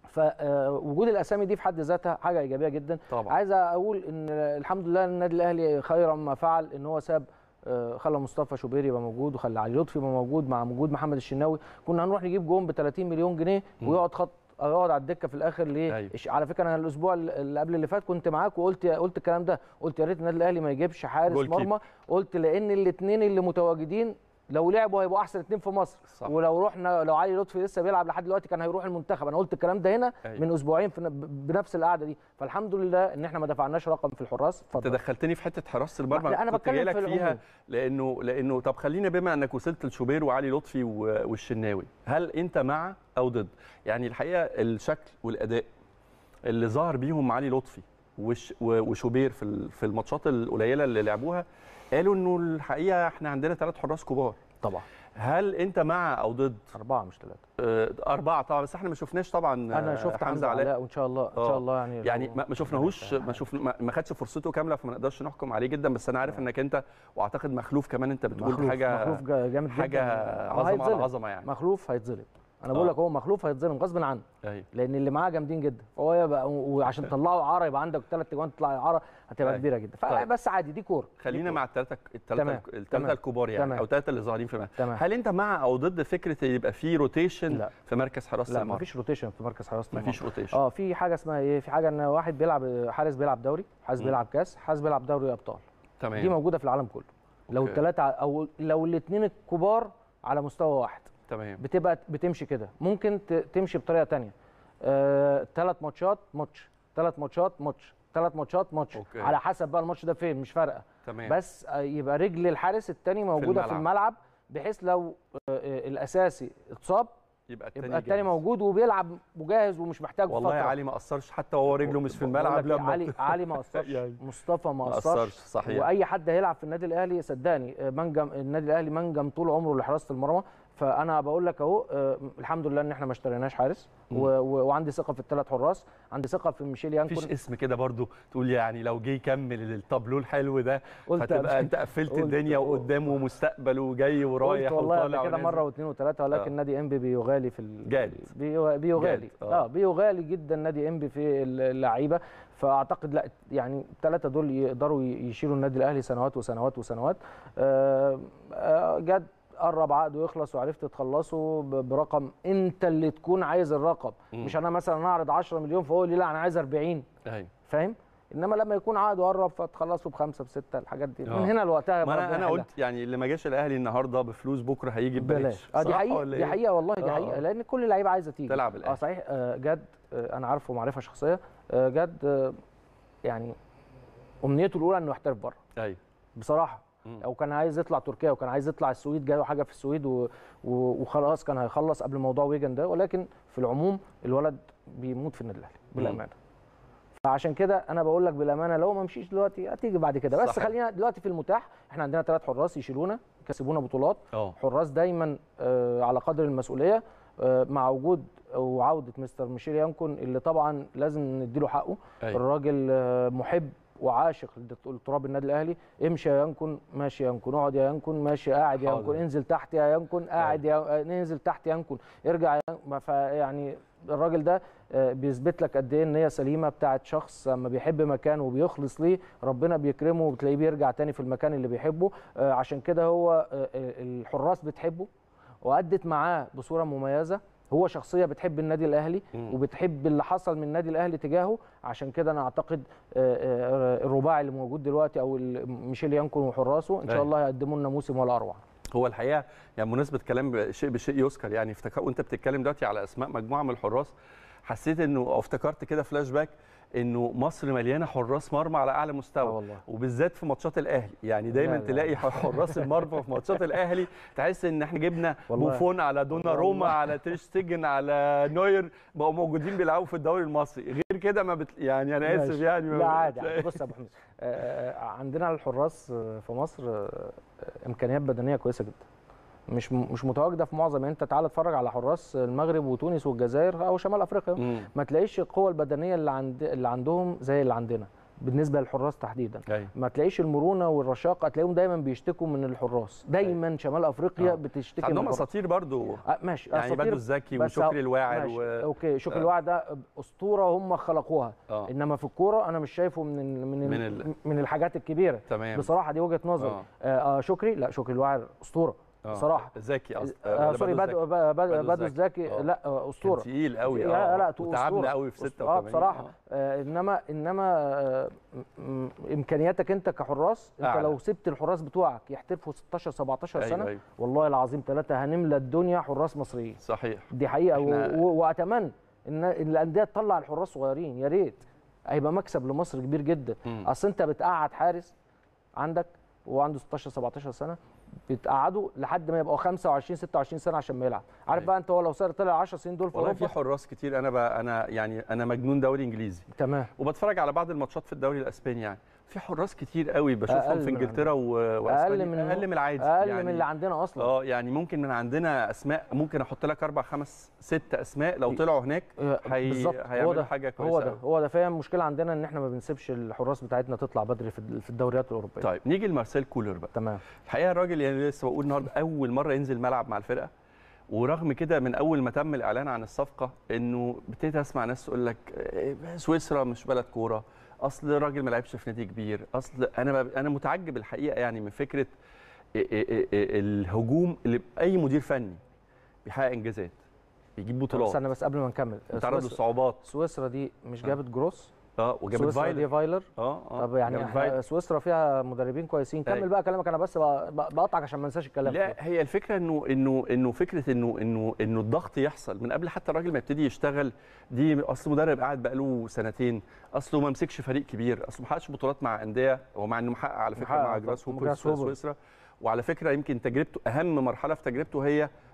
فوجود الاسامي دي في حد ذاتها حاجه ايجابيه جدا طبعا عايز اقول ان الحمد لله النادي الاهلي خيرا ما فعل ان هو ساب آه، خلى مصطفى شوبير يبقى موجود وخلى علي لطفي يبقى موجود مع وجود محمد الشناوي كنا هنروح نجيب جون ب 30 مليون جنيه مم. ويقعد خط يقعد على الدكه في الاخر ليه أيوة. إيش- على فكره انا الاسبوع اللي قبل اللي فات كنت معاك وقلت قلت الكلام ده قلت يا ريت النادي الاهلي ما يجيبش حارس جول كيب. مرمى قلت لان الاثنين اللي متواجدين لو لعبوا هيبقوا احسن اثنين في مصر صح. ولو رحنا لو علي لطفي لسه بيلعب لحد دلوقتي كان هيروح المنتخب انا قلت الكلام ده هنا أيوة. من اسبوعين في ن- بنفس القعده دي فالحمد لله ان احنا ما دفعناش رقم في الحراس انت اتفضل دخلتني في حته حراسه المرمى لا، أنا كنت بتكلم جايلك في فيها العموم. لانه لانه طب خلينا بما انك وصلت لشوبير وعلي لطفي و- والشناوي هل انت مع او ضد يعني الحقيقه الشكل والاداء اللي ظهر بيهم علي لطفي وش و- وشوبير في ال- في الماتشات القليله اللي لعبوها قالوا انه الحقيقه احنا عندنا ثلاث حراس كبار طبعا هل انت مع او ضد اربعه مش ثلاثه آه، اربعه طبعا بس احنا ما شفناش طبعا انا آه، شفت حمزه حمزه علاء علاء وان شاء الله ان آه. شاء الله يعني يعني لو- ما ما شفناهوش ما شفنا ما- ما خدش فرصته كامله فما نقدرش نحكم عليه جدا بس انا عارف انك انت واعتقد مخلوف كمان انت بتقول مخلوف حاجه مخلوف جا- جامد جدا حاجه آه، عظمه على هيتظلم. عظمه يعني مخلوف هيتظلم انا بقول آه. لك هو مخلوف هيتظلم غصب عنه ايوه لان اللي معاه جامدين جدا فهو يبقى وعشان تطلعوا اعاره يبقى عندك ثلاث اجوان تطلع اعاره هتبقى أيوة. كبيره جدا طيب. فبس عادي دي كوره خلينا مع الثلاثه تمام. الثلاثه الثلاثه تمام. الكبار يعني تمام. او الثلاثه اللي ظاهرين في الملعب تمام. هل انت مع او ضد فكره يبقى في روتيشن لا. في مركز حراسه لا المرمى مفيش روتيشن في مركز حراسه المرمى مفيش روتيشن اه في حاجه اسمها ايه في حاجه ان واحد بيلعب حارس بيلعب دوري حارس مم. بيلعب كاس حارس بيلعب دوري ابطال تمام دي موجوده في العالم كله لو أوكي. الثلاثه او لو الاثنين الكبار على مستوى واحد تمام بتبقى بتمشي كده ممكن ت- تمشي بطريقه تانية آه، ثلاث ماتشات ماتش ثلاث ماتشات ماتش ثلاث ماتشات ماتش أوكي. على حسب بقى الماتش ده فين مش فارقه تمام بس آه، يبقى رجل الحارس التاني موجوده في الملعب. الملعب بحيث لو آه، آه، الاساسي اتصاب يبقى التاني, يبقى التاني جاهز. موجود وبيلعب وجاهز ومش محتاج والله فترة. علي ما قصرش حتى وهو رجله مش في الملعب بقول لك لما علي علي ما قصرش يعني مصطفى ما ما قصرش قصرش صحيح واي حد هيلعب في النادي الاهلي صدقني آه، منجم النادي الاهلي منجم طول عمره لحراسه المرمى فانا بقول لك اهو آه، الحمد لله ان احنا ما اشتريناش حارس و... و... وعندي ثقه في الثلاث حراس عندي ثقه في ميشيل يانكون مفيش اسم كده برضو تقول يعني لو جه يكمل الطابلو الحلو ده قلت فتبقى قبل- انت قفلت قلت- الدنيا وقدامه مستقبل وجاي ورايح قلت والله وطالع قبل كده ونازل. مره واثنين وثلاثه ولكن آه. نادي انبي بيغالي في ال... جاد. بيو- بيغالي جاد، آه. اه بيغالي جدا نادي انبي في اللعيبه فاعتقد لا يعني الثلاثه دول يقدروا ي- يشيلوا النادي الاهلي سنوات وسنوات وسنوات آه آه جد قرب عقده يخلص وعرفت تخلصه ب- برقم انت اللي تكون عايز الرقم مم. مش انا مثلا اعرض 10 مليون فهو يقول لي لا انا عايز 40 ايوه فاهم انما لما يكون عقده قرب فتخلصه بخمسه بسته الحاجات دي آه. من هنا لوقتها ما ربنا انا انا يحلها. قلت يعني اللي ما جاش الاهلي النهارده بفلوس بكره هيجي ببلاش ببلاش اه دي صح حقيقه ولا دي إيه؟ حقيقه والله دي آه. حقيقه لان كل اللعيبه عايزه تيجي تلعب اه الأهلي. صحيح آه، جد آه، انا عارفه معرفه شخصيه آه، جد آه، يعني امنيته الاولى انه يحترف بره ايوه بصراحه مم. او كان عايز يطلع تركيا وكان عايز يطلع السويد جاله حاجه في السويد و... و... وخلاص كان هيخلص قبل موضوع ويجن ده ولكن في العموم الولد بيموت في النادي الاهلي بالامانه فعشان كده انا بقول لك بالامانه لو ما مشيش دلوقتي هتيجي بعد كده بس صحيح. خلينا دلوقتي في المتاح احنا عندنا ثلاث حراس يشيلونا يكسبونا بطولات اه حراس دايما آه، على قدر المسؤوليه آه، مع وجود وعوده مستر ميشيل يانكون اللي طبعا لازم نديله حقه أيوة. الراجل آه، محب وعاشق لتراب النادي الاهلي امشي يا ينكن ماشي يا ينكن اقعد يا ينكن ماشي قاعد يا حاضر. ينكن انزل تحت يا ينكن قاعد يا انزل تحت يا ينكن ارجع يا ينكن فيعني الراجل ده آه، بيثبت لك قد ايه ان هي سليمه بتاعت شخص لما بيحب مكان وبيخلص ليه ربنا بيكرمه وبتلاقيه بيرجع تاني في المكان اللي بيحبه آه، عشان كده هو آه، آه، الحراس بتحبه وادت معاه بصوره مميزه هو شخصيه بتحب النادي الاهلي مم. وبتحب اللي حصل من النادي الاهلي تجاهه عشان كده انا اعتقد آه، آه، الرباعي اللي موجود دلوقتي او ال- ميشيل يانكون وحراسه ان شاء أيوة. الله هيقدموا لنا موسم ولا اروع هو الحقيقه يعني بمناسبه كلام شيء بشيء يذكر يعني افتكر وانت بتتكلم دلوقتي على اسماء مجموعه من الحراس حسيت انه او افتكرت كده فلاش باك انه مصر مليانه حراس مرمى على اعلى آه مستوى والله. وبالذات في ماتشات الاهلي يعني دايما لا، لا. تلاقي حراس المرمى في ماتشات الاهلي تحس ان احنا جبنا والله. بوفون على دونا روما والله. على تيرشتيجن على نوير بقوا موجودين بيلعبوا في الدوري المصري غير كده ما بت... يعني انا اسف ماشي. يعني ما لا عادي بتلاقي- عادي. بص يا ابو حميد آه، آه، عندنا الحراس آه، في مصر آه، آه، امكانيات بدنيه كويسه جدا مش م- مش متواجده في معظم يعني انت تعال اتفرج على حراس المغرب وتونس والجزائر او شمال افريقيا مم. ما تلاقيش القوه البدنيه اللي عند اللي عندهم زي اللي عندنا بالنسبه للحراس تحديدا أيوة. ما تلاقيش المرونه والرشاقه تلاقيهم دايما بيشتكوا من الحراس دايما شمال افريقيا آه. بتشتكي من عندهم الحراس. اساطير برضو آه ماشي يعني أساطير بدو الزكي بس وشكري الواعر ماشي. و... اوكي شكري آه. الواعر ده اسطوره هم خلقوها آه. انما في الكوره انا مش شايفه من ال من من ال ال- من الحاجات الكبيره تمام بصراحه دي وجهه نظري آه. آه. آه شكري لا شكري الواعر اسطوره آه. بصراحه زكي قصدي آه سوري بدو بدو, بدو, بدو الزكي آه. لا آه، كان اسطوره تقيل قوي لا اه لا تو وتعبنا أسطورة. قوي في أسطورة. 86 اه بصراحه آه. آه انما انما آه م- م- امكانياتك انت كحراس انت أعلى. لو سبت الحراس بتوعك يحترفوا 16 17 أيوة، سنه أيوة. والله العظيم ثلاثه هنملى الدنيا حراس مصريين صحيح دي حقيقه و... إحنا- و... واتمنى ان إن الانديه تطلع الحراس صغيرين يا ريت هيبقى مكسب لمصر كبير جدا مم. اصل انت بتقعد حارس عندك وهو عنده 16 17 سنه بتقعده لحد ما يبقى 25 26 سنه عشان ما يلعب عارف أيوة. بقى انت هو لو صار طلع 10 سنين دول في والله في اوروبا حراس كتير انا بقى انا يعني انا مجنون دوري انجليزي تمام وبتفرج على بعض الماتشات في الدوري الاسباني يعني في حراس كتير قوي بشوفهم أقل في من انجلترا و... واسبانيا اقل من اقل من العادي اقل يعني من اللي عندنا اصلا اه يعني ممكن من عندنا اسماء ممكن احط لك اربع خمس ست اسماء لو طلعوا هناك آه، هي... بالظبط هو هيعملوا ده حاجه كويسه هو ده أوي. هو ده فاهم المشكله عندنا ان احنا ما بنسيبش الحراس بتاعتنا تطلع بدري في في الدوريات الاوروبيه طيب نيجي لمارسيل كولر بقى تمام الحقيقه الراجل يعني لسه بقول النهارده اول مره ينزل ملعب مع الفرقه ورغم كده من اول ما تم الاعلان عن الصفقه انه ابتديت اسمع ناس تقول لك إيه، سويسرا مش بلد كوره اصل الراجل ما لعبش في نادي كبير اصل انا ب- انا متعجب الحقيقه يعني من فكره إيه إيه إيه إيه الهجوم اللي اي مدير فني بيحقق انجازات بيجيب طب بطولات استنى بس قبل ما نكمل بيتعرض سويسرا- للصعوبات سويسرا دي مش جابت جروس اه وجابت سويسرا فايلر دي فايلر اه اه طب يعني جابت احنا فايلر. سويسرا فيها مدربين كويسين كمل أيوة. بقى كلامك انا بس ب- ب- بقطعك عشان ما انساش الكلام لا هي الفكره انه انه انه فكره انه انه انه الضغط يحصل من قبل حتى الراجل ما يبتدي يشتغل دي اصل مدرب قاعد بقاله سنتين اصله ما مسكش فريق كبير اصله ما حققش بطولات مع انديه هو مع انه محقق على فكره محقق مع طب- جراس هوبرز جراس في هوبرز. سويسرا وعلى فكره يمكن تجربته اهم مرحله في تجربته هي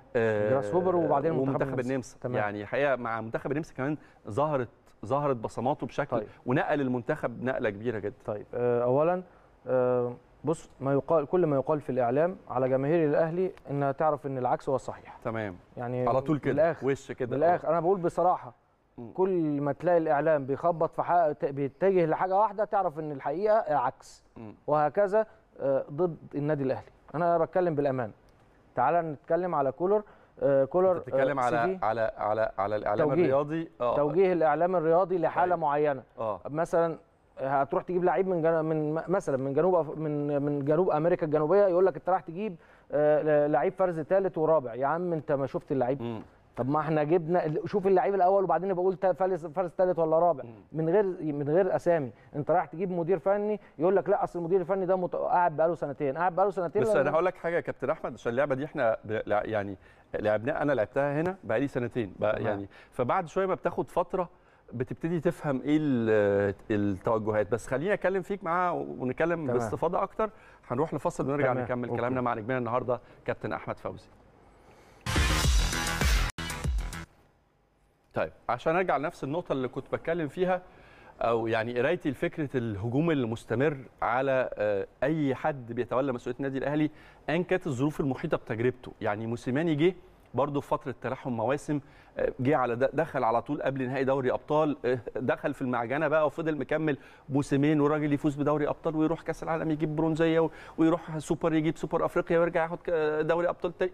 آه، جراس هوبر وبعدين منتخب ومنتخب النمسا. النمسا تمام. يعني الحقيقه مع منتخب النمسا كمان ظهرت ظهرت بصماته بشكل طيب. ونقل المنتخب نقله كبيره جدا طيب آه، اولا آه، بص ما يقال كل ما يقال في الاعلام على جماهير الاهلي انها تعرف ان العكس هو الصحيح تمام يعني على طول كده بالاخر وش كده بالاخر انا بقول بصراحه مم. كل ما تلاقي الاعلام بيخبط في حق بيتجه لحاجه واحده تعرف ان الحقيقه العكس مم. وهكذا آه، ضد النادي الاهلي انا بتكلم بالامان تعال نتكلم على كولر آه، كولر انت بتتكلم آه، على سيفي، على على على الاعلام توجيه. الرياضي اه توجيه الاعلام الرياضي لحاله أيوة. معينه اه مثلا هتروح تجيب لعيب من جن... من مثلا من جنوب أف- من من جنوب امريكا الجنوبيه يقول لك انت رايح تجيب آه، لعيب فرز ثالث ورابع يا عم انت ما شفت اللعيب مم. طب ما احنا جبنا شوف اللعيب الاول وبعدين يبقى قول تا- فارس فرز ثالث ولا رابع من غير من غير اسامي انت رايح تجيب مدير فني يقول لك لا اصل المدير الفني ده مت... قاعد بقاله سنتين قاعد بقاله سنتين بس لأن- انا هقول لك حاجه يا كابتن احمد عشان اللعبه دي احنا ب- لع- يعني لعبناها انا لعبتها هنا بقالي سنتين بقى تمام. يعني فبعد شويه ما بتاخد فتره بتبتدي تفهم ايه ال- التوجهات بس خليني اتكلم فيك معاه ونتكلم تمام. باستفاضه اكتر هنروح لفاصل ونرجع تمام. نكمل أوكي. كلامنا مع نجمنا النهارده كابتن احمد فوزي طيب عشان ارجع لنفس النقطه اللي كنت بتكلم فيها او يعني قرايتي لفكره الهجوم المستمر على آه، اي حد بيتولى مسؤوليه النادي الاهلي ان كانت الظروف المحيطه بتجربته يعني موسيماني جه برضه في فتره تلاحم مواسم آه، جه على د- دخل على طول قبل نهائي دوري ابطال آه، دخل في المعجنه بقى وفضل مكمل موسمين وراجل يفوز بدوري ابطال ويروح كاس العالم يجيب برونزيه و- ويروح سوبر يجيب سوبر افريقيا ويرجع ياخد ك- دوري ابطال تاني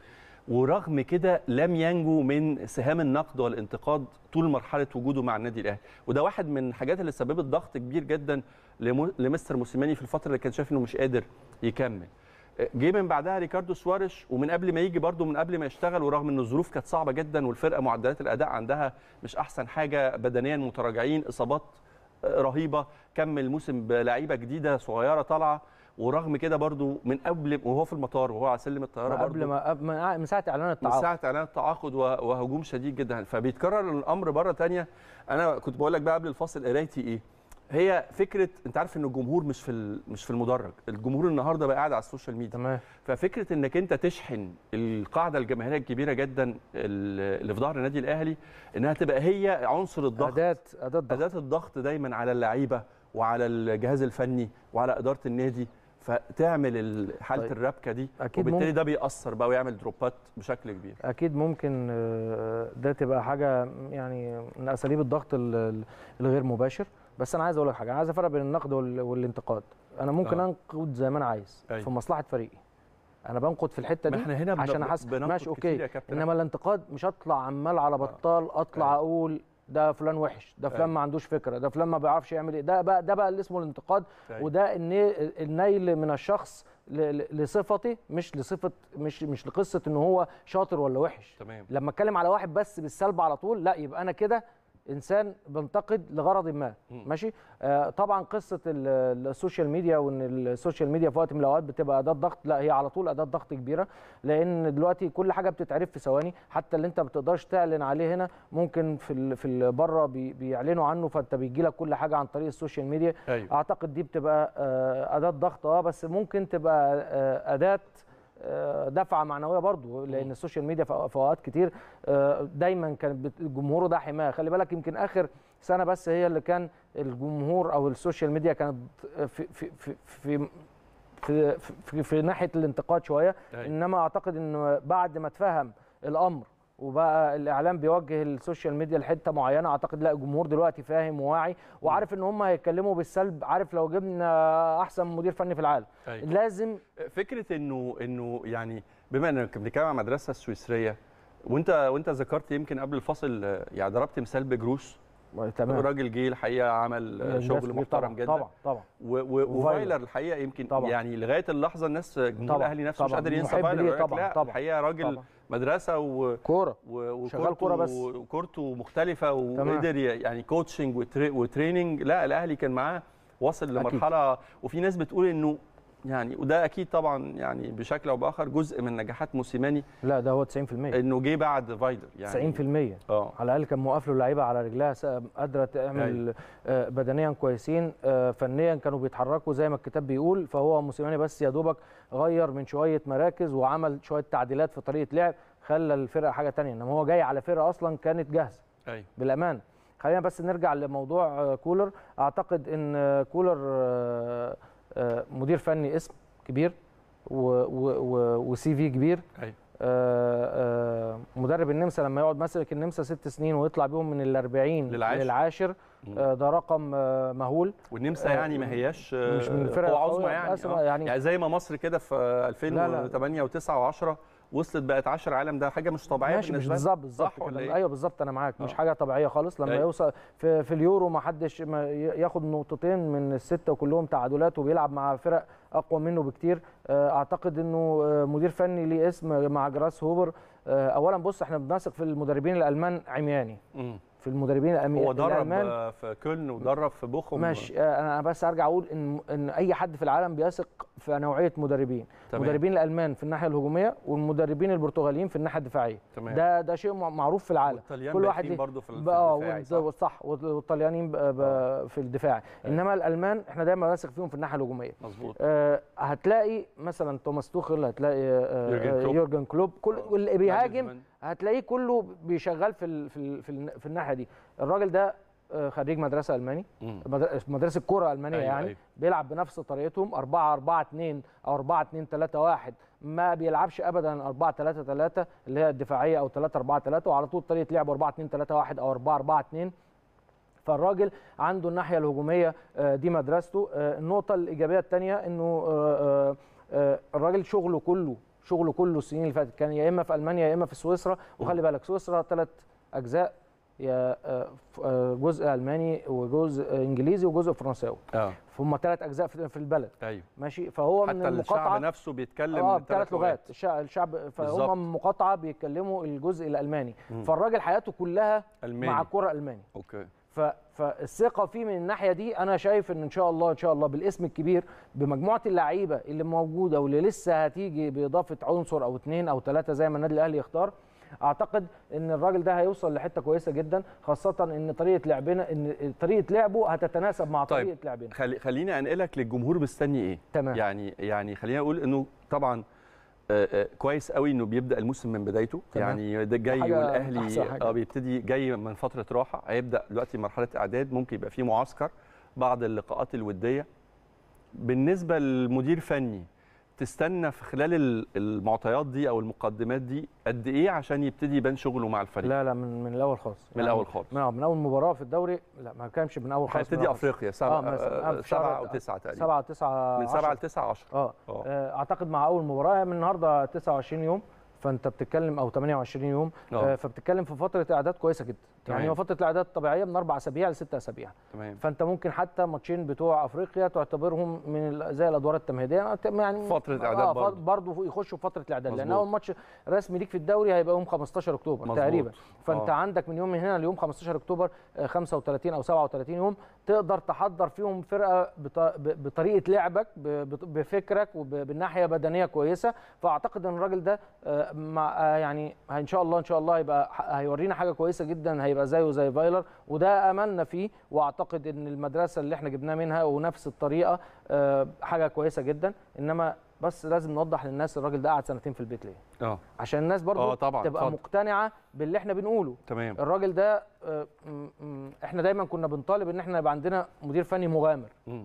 ورغم كده لم ينجو من سهام النقد والانتقاد طول مرحله وجوده مع النادي الاهلي وده واحد من الحاجات اللي سببت ضغط كبير جدا لمو- لمستر موسيماني في الفتره اللي كان شايف انه مش قادر يكمل جه من بعدها ريكاردو سواريش ومن قبل ما يجي برده من قبل ما يشتغل ورغم ان الظروف كانت صعبه جدا والفرقه معدلات الاداء عندها مش احسن حاجه بدنيا متراجعين اصابات رهيبه كمل موسم بلعيبه جديده صغيره طالعه ورغم كده برده من قبل وهو في المطار وهو على سلم الطياره قبل برضو ما قبل ما- من ساعه اعلان من التعاقد ساعه اعلان التعاقد و- وهجوم شديد جدا فبيتكرر الامر مره تانية انا كنت بقول لك بقى قبل الفاصل قرايتي ايه هي فكره انت عارف ان الجمهور مش في ال- مش في المدرج الجمهور النهارده بقى قاعد على السوشيال ميديا تمام ففكره انك انت تشحن القاعده الجماهيريه الكبيره جدا ال- اللي في ظهر النادي الاهلي انها تبقى هي عنصر الضغط اداه اداه ضغط اداه الضغط دايما على اللعيبه وعلى الجهاز الفني وعلى اداره النادي فتعمل ال- حاله طيب. طيب. الربكه دي أكيد وبالتالي ممكن. ده بيأثر بقى ويعمل دروبات بشكل كبير اكيد ممكن آه، ده تبقى حاجه يعني من اساليب الضغط ال- ال- الغير مباشر بس انا عايز اقول لك حاجه انا عايز افرق بين النقد وال- والانتقاد انا ممكن آه. انقد زي ما انا عايز أيوة. في مصلحه فريقي انا بنقد في الحته ما دي احنا هنا عشان بن- احس بننقد ماشي كتير اوكي يا كابتن انما الانتقاد مش هطلع عمال على بطال اطلع أيوة. اقول ده فلان وحش ده فلان أيوة. ما عندوش فكره ده فلان ما بيعرفش يعمل ايه ده بقى ده بقى اللي اسمه الانتقاد أيوة. وده الني- النيل من الشخص ل- ل- لصفتي مش لصفه مش مش لقصه ان هو شاطر ولا وحش تمام لما اتكلم على واحد بس بالسلب على طول لا يبقى انا كده انسان بنتقد لغرض ما مم. ماشي آه طبعا قصه ال- السوشيال ميديا وان السوشيال ميديا في وقت من الاوقات بتبقى اداه ضغط لا هي على طول اداه ضغط كبيره لان دلوقتي كل حاجه بتتعرف في ثواني حتى اللي انت ما بتقدرش تعلن عليه هنا ممكن في ال في ال بره بي بيعلنوا عنه فانت بيجي لك كل حاجه عن طريق السوشيال ميديا ايوه اعتقد دي بتبقى آه، اداه ضغط اه بس ممكن تبقى آه، اداه آه، دفعه معنويه برضو لان السوشيال ميديا في في اوقات كتير آه، دايما كان بت- الجمهور ده حمايه خلي بالك يمكن اخر سنه بس هي اللي كان الجمهور او السوشيال ميديا كانت في في في في في, في, في ناحيه الانتقاد شويه أيوة. انما اعتقد انه بعد ما اتفهم الامر وبقى الاعلام بيوجه السوشيال ميديا لحته معينه اعتقد لا الجمهور دلوقتي فاهم وواعي وعارف ان هم هيتكلموا بالسلب عارف لو جبنا احسن مدير فني في العالم أيوة. لازم فكره انه انه يعني بما انك بنتكلم عن المدرسه السويسريه وانت وانت ذكرت يمكن قبل الفاصل آه، يعني ضربت مثال بجروس تمام الراجل جه الحقيقه عمل آه، إنجاز شغل كبير محترم طبعا جدا طبعا طبعا و- و- وفايلر. وفايلر الحقيقه يمكن طبعا. يعني لغايه اللحظه الناس جمهور طبعا. الاهلي نفسه مش طبعا. قادر ينسى محب فايلر ليه يقول لك طبعا. لا طبعا. الحقيقه راجل طبعا. مدرسه و كوره و- شغال كورة بس. وكورته مختلفه تمام. وقدر ي- يعني كوتشنج وتري وتريننج لا الاهلي كان معاه وصل أكيد. لمرحله وفي ناس بتقول انه يعني وده اكيد طبعا يعني بشكل او باخر جزء من نجاحات موسيماني لا ده هو 90% انه جه بعد فايلر يعني 90% اه على الاقل كان موقف له اللعيبه على رجلها س- قادره تعمل آه، بدنيا كويسين آه، فنيا كانوا بيتحركوا زي ما الكتاب بيقول فهو موسيماني بس يا دوبك غير من شويه مراكز وعمل شويه تعديلات في طريقه لعب خلى الفرقه حاجه تانية انما هو جاي على فرقه اصلا كانت جاهزه ايوه بالامان خلينا بس نرجع لموضوع آه، كولر اعتقد ان آه، كولر آه، آه، مدير فني اسم كبير وسي في كبير ايوه آه، آه، مدرب النمسا لما يقعد ماسك النمسا ست سنين ويطلع بيهم من ال 40 للعاشر. للعاشر مم. آه، ده رقم آه، مهول والنمسا آه، يعني ما هياش مش من الفرق قوة القوية، عظمى يعني بس آه. يعني- يعني زي ما مصر كده في لا. 2008 و9 و10 وصلت بقت 10 عالم ده حاجه مش طبيعيه ماشي مش بالنسبه لنا. بالظبط بالظبط صح ولا كده. إيه؟ ايوه بالظبط انا معاك مش آه. حاجه طبيعيه خالص لما أيوة. يوصل في, في اليورو ما حدش ما ي- ياخد نقطتين من السته وكلهم تعادلات وبيلعب مع فرق اقوى منه بكتير آه، اعتقد انه آه، مدير فني ليه اسم مع جراس هوبر آه، اولا بص احنا بنثق في المدربين الالمان عمياني مم. في المدربين الأمي- هو درب الالمان آه، في كولن ودرب في بوخم ماشي آه، انا بس ارجع اقول ان ان اي حد في العالم بيثق في نوعيه مدربين تمام. مدربين الالمان في الناحيه الهجوميه والمدربين البرتغاليين في الناحيه الدفاعيه تمام. ده ده شيء مع- معروف في العالم والطليان كل واحد بايخين ليه- برضه في ال- ب- اه في الدفاعي، والد- صح وال- والطليانيين ب- ب- في الدفاع أيوة. انما الالمان احنا دايما بنثق فيهم في الناحيه الهجوميه مظبوط آه هتلاقي مثلا توماس توخل هتلاقي آه يورجن آه، كلوب. يورجن كلوب كل آه. واللي بيهاجم ناجلزمان. هتلاقيه كله بيشغل في ال في ال في, ال في الناحيه دي الراجل ده آه، خريج مدرسه الماني مم. مدر- مدرسه كره المانيه أيوة، يعني أيوة. بيلعب بنفس طريقتهم 4 4 2 او 4 2 3 1 ما بيلعبش ابدا 4 3 3 اللي هي الدفاعيه او 3 4 3 وعلى طول طريقه لعب 4 2 3 1 او 4 4 2 فالراجل عنده الناحيه الهجوميه آه، دي مدرسته آه، النقطه الايجابيه الثانيه انه آه، آه، آه، الراجل شغله كله شغله كله السنين اللي فاتت كان يا اما في المانيا يا اما في سويسرا وخلي بالك سويسرا ثلاث اجزاء يا آه، ف- آه، جزء الماني وجزء انجليزي وجزء فرنساوي اه فهم ثلاث اجزاء في في البلد ايوه ماشي فهو حتى من الشعب المقاطعه نفسه بيتكلم اه بثلاث بثلاث لغات الشعب, الشعب بالظبط. فهم من مقاطعه بيتكلموا الجزء الالماني مم. فالراجل حياته كلها ألماني. مع الكره الالماني اوكي ف... فالثقه فيه من الناحيه دي انا شايف ان ان شاء الله ان شاء الله بالاسم الكبير بمجموعه اللعيبه اللي موجوده واللي لسه هتيجي باضافه عنصر او اثنين او ثلاثه زي ما النادي الاهلي يختار اعتقد ان الراجل ده هيوصل لحته كويسه جدا خاصه ان طريقه لعبنا ان طريقه لعبه هتتناسب مع طيب. طريقه لعبنا خلي خليني انقلك للجمهور مستني ايه تمام. يعني يعني خلينا اقول انه طبعا آه، آه، كويس قوي انه بيبدا الموسم من بدايته تمام. يعني ده جاي حاجة والاهلي أحسن حاجة. اه بيبتدي جاي من فتره راحه هيبدا دلوقتي مرحله اعداد ممكن يبقى فيه معسكر بعض اللقاءات الوديه بالنسبه للمدير فني تستنى في خلال ال- المعطيات دي او المقدمات دي قد ايه عشان يبتدي يبان شغله مع الفريق لا لا من من الاول خالص من الأول خالص. من, من اول مباراه في الدوري لا ما كانش من اول خالص من هيبتدي أول خالص. افريقيا سبعة آه، مثلاً. آه، في شهر- سبعة او تسعة تقريبا سبعة تسعة من سبعة عشرة. لتسعة 10 اه آه. آه، اعتقد مع اول مباراه من النهارده 29 يوم فانت بتتكلم او 28 يوم آه. آه. فبتتكلم في فتره اعداد كويسه جدا تمام. يعني هو فتره الاعداد الطبيعيه من اربع اسابيع لست اسابيع تمام فانت ممكن حتى ماتشين بتوع افريقيا تعتبرهم من ال- زي الادوار التمهيديه يعني فترة إعداد آه برضه. برضه يخشوا في فتره الاعداد لان مظبوط. اول ماتش رسمي ليك في الدوري هيبقى يوم 15 اكتوبر مظبوط. تقريبا فانت آه. عندك من يوم من هنا ليوم 15 اكتوبر آه، 35 او 37 يوم تقدر تحضر فيهم فرقه بط- ب- بطريقه لعبك ب- بط- بفكرك وبالناحيه بدنيه كويسه فاعتقد ان الراجل ده آه، مع آه، يعني ان شاء الله ان شاء الله هيبقى ح- هيورينا حاجه كويسه جدا هيبقى زيه زي فايلر وده املنا فيه واعتقد ان المدرسه اللي احنا جبناه منها ونفس الطريقه آه، حاجه كويسه جدا انما بس لازم نوضح للناس الراجل ده قعد سنتين في البيت ليه اه عشان الناس برضو آه، طبعاً، تبقى اتفضل. مقتنعه باللي احنا بنقوله تمام الراجل ده آه، م- م- احنا دايما كنا بنطالب ان احنا يبقى عندنا مدير فني مغامر مم.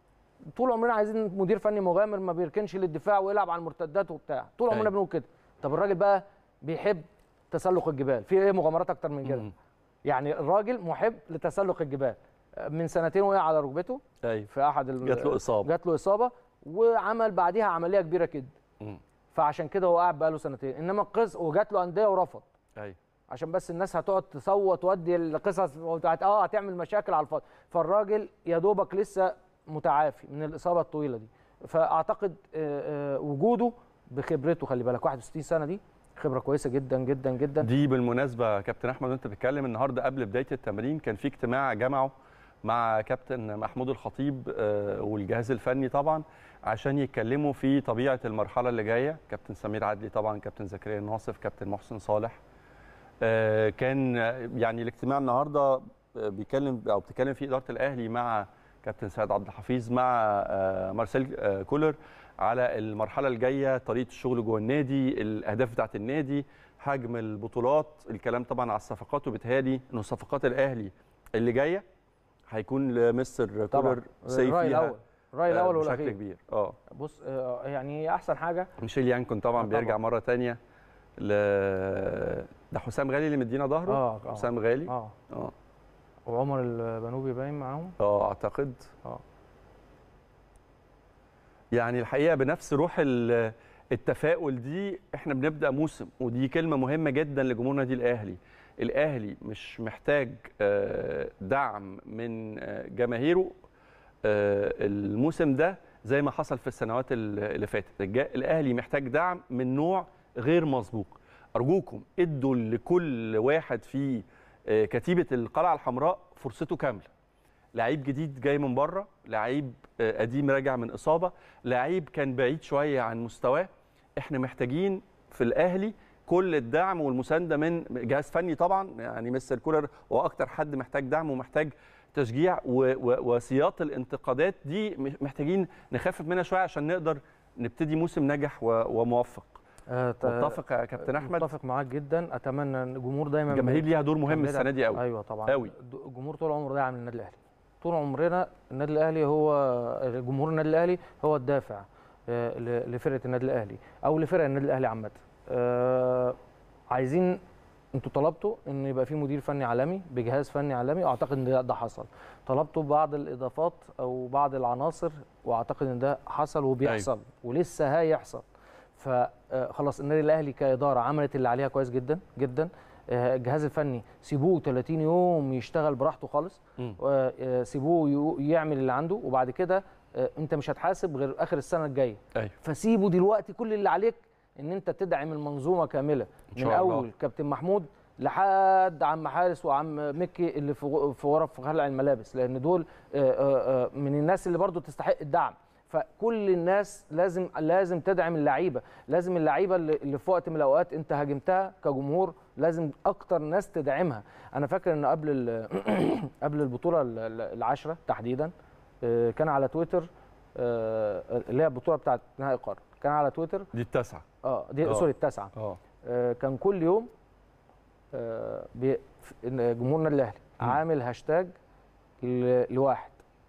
طول عمرنا عايزين مدير فني مغامر ما بيركنش للدفاع ويلعب على المرتدات وبتاع طول عمرنا أيوة. بنقول كده طب الراجل بقى بيحب تسلق الجبال في ايه مغامرات اكتر من كده مم. يعني الراجل محب لتسلق الجبال آه، من سنتين وقع على ركبته ايوه في احد ال- جات له اصابه جات له اصابه وعمل بعديها عمليه كبيره كده مم. فعشان كده هو قاعد بقاله سنتين انما القصه وجات له انديه ورفض ايوه عشان بس الناس هتقعد تصوت تودي القصص وهت- اه هتعمل مشاكل على الفاضي فالراجل يا دوبك لسه متعافي من الاصابه الطويله دي فاعتقد آه، آه، وجوده بخبرته خلي بالك 61 سنه دي خبره كويسه جدا جدا جدا دي بالمناسبه كابتن احمد وانت بتتكلم النهارده قبل بدايه التمرين كان في اجتماع جمعه مع كابتن محمود الخطيب آه، والجهاز الفني طبعا عشان يتكلموا في طبيعه المرحله اللي جايه كابتن سمير عدلي طبعا كابتن زكريا ناصف كابتن محسن صالح آه، كان آه، يعني الاجتماع النهارده آه، بيتكلم او بتتكلم فيه اداره الاهلي مع كابتن سيد عبد الحفيظ مع آه، مارسيل آه، كولر على المرحله الجايه طريقه الشغل جوه النادي الاهداف بتاعه النادي حجم البطولات الكلام طبعا على الصفقات وبالتالي انه صفقات الاهلي اللي جايه هيكون لمستر طبعا كولر سيف الراي فيها الاول الراي آه، الاول بشكل والاخير كبير اه بص آه، يعني احسن حاجه ميشيل يانكون طبعا آه، بيرجع طبعاً. مره تانية ل ده حسام غالي اللي مدينا ظهره اه اه حسام غالي اه اه وعمر البنوبي باين معاهم اه اعتقد اه يعني الحقيقه بنفس روح ال- التفاؤل دي احنا بنبدا موسم ودي كلمه مهمه جدا لجمهور النادي الاهلي الاهلي مش محتاج آه، دعم من آه، جماهيره آه، الموسم ده زي ما حصل في السنوات ال- اللي فاتت الج- الاهلي محتاج دعم من نوع غير مسبوق ارجوكم ادوا لكل واحد في آه، كتيبه القلعه الحمراء فرصته كامله لعيب جديد جاي من بره لعيب آه، قديم راجع من اصابه لعيب كان بعيد شويه عن مستواه احنا محتاجين في الاهلي كل الدعم والمسانده من جهاز فني طبعا يعني مستر كولر هو اكتر حد محتاج دعم ومحتاج تشجيع و- و- وسياط الانتقادات دي محتاجين نخفف منها شويه عشان نقدر نبتدي موسم ناجح و- وموفق آه، ت- متفق يا كابتن احمد متفق معاك جدا اتمنى ان الجمهور دايما الجماهير ليها دور مهم كان السنه دي قوي ايوه طبعا قوي. د- الجمهور طول عمره داعم للنادي الاهلي طول عمرنا النادي الاهلي هو جمهور النادي الاهلي هو الدافع آه، ل- لفرقه النادي الاهلي او لفرق النادي الاهلي عامه آه، عايزين انتوا طلبتوا ان يبقى في مدير فني عالمي بجهاز فني عالمي واعتقد ان ده, ده حصل طلبتوا بعض الاضافات او بعض العناصر واعتقد ان ده حصل وبيحصل ولسه هيحصل فخلاص النادي الاهلي كاداره عملت اللي عليها كويس جدا جدا آه، الجهاز الفني سيبوه 30 يوم يشتغل براحته خالص مم. آه، سيبوه يو- يعمل اللي عنده وبعد كده آه، انت مش هتحاسب غير اخر السنه الجايه ايوه فسيبه دلوقتي كل اللي عليك ان انت تدعم المنظومه كامله إن من شاء الله. اول كابتن محمود لحد عم حارس وعم مكي اللي في غ- في ورا في خلع الملابس لان دول آه، آه، آه، من الناس اللي برضو تستحق الدعم فكل الناس لازم لازم تدعم اللعيبه لازم اللعيبه اللي اللي في وقت من الاوقات انت هاجمتها كجمهور لازم اكتر ناس تدعمها انا فاكر ان قبل ال- قبل البطوله ال- ال- العاشره تحديدا آه، كان على تويتر آه، اللي هي البطوله بتاعت نهائي القرن كان على تويتر دي التاسعه اه دي آه. سوري التاسعه اه آه، كان كل يوم آه، بي- ف- إن جمهور النادي الاهلي مم. عامل هاشتاج ل- لواحد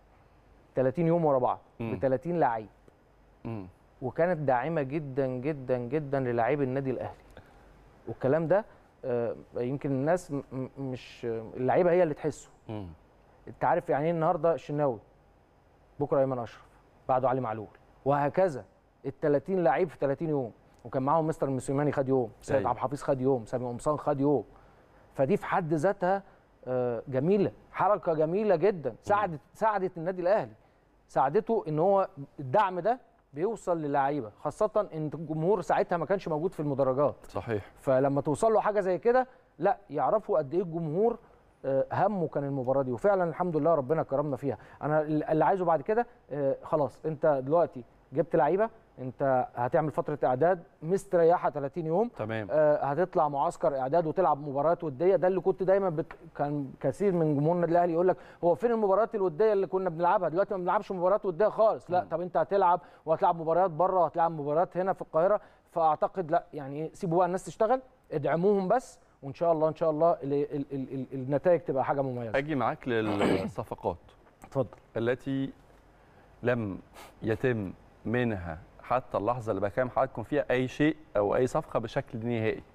30 يوم ورا بعض مم. ب 30 لعيب مم. وكانت داعمه جدا جدا جدا للاعيب النادي الاهلي والكلام ده آه، يمكن الناس م- م- مش اللعيبه هي اللي تحسه مم. انت عارف يعني ايه النهارده الشناوي بكره ايمن اشرف بعده علي معلول وهكذا ال 30 لعيب في 30 يوم وكان معاهم مستر المسلماني خد يوم سيد أيوة. عبد الحفيظ خد يوم سامي قمصان خد يوم فدي في حد ذاتها آه، جميله حركه جميله جدا ساعدت ساعدت النادي الاهلي ساعدته ان هو الدعم ده بيوصل للعيبه خاصه ان الجمهور ساعتها ما كانش موجود في المدرجات صحيح فلما توصل له حاجه زي كده لا يعرفوا قد ايه الجمهور آه، همه كان المباراه دي وفعلا الحمد لله ربنا كرمنا فيها انا اللي عايزه بعد كده آه، خلاص انت دلوقتي جبت لعيبه انت هتعمل فتره اعداد مستريحه 30 يوم تمام آه، هتطلع معسكر اعداد وتلعب مباريات وديه ده اللي كنت دايما بت... كان كثير من جمهور النادي الاهلي يقول لك هو فين المباريات الوديه اللي كنا بنلعبها دلوقتي ما بنلعبش مباريات وديه خالص لا طب انت هتلعب وهتلعب مباريات بره وهتلعب مباريات هنا في القاهره فاعتقد لا يعني إيه، سيبوا بقى الناس تشتغل ادعموهم بس وان شاء الله ان شاء الله ال... ال... ال... ال... النتائج تبقى حاجه مميزه اجي معاك للصفقات اتفضل التي لم يتم منها حتى اللحظه اللي بكلم حضراتكم فيها اي شيء او اي صفقه بشكل نهائي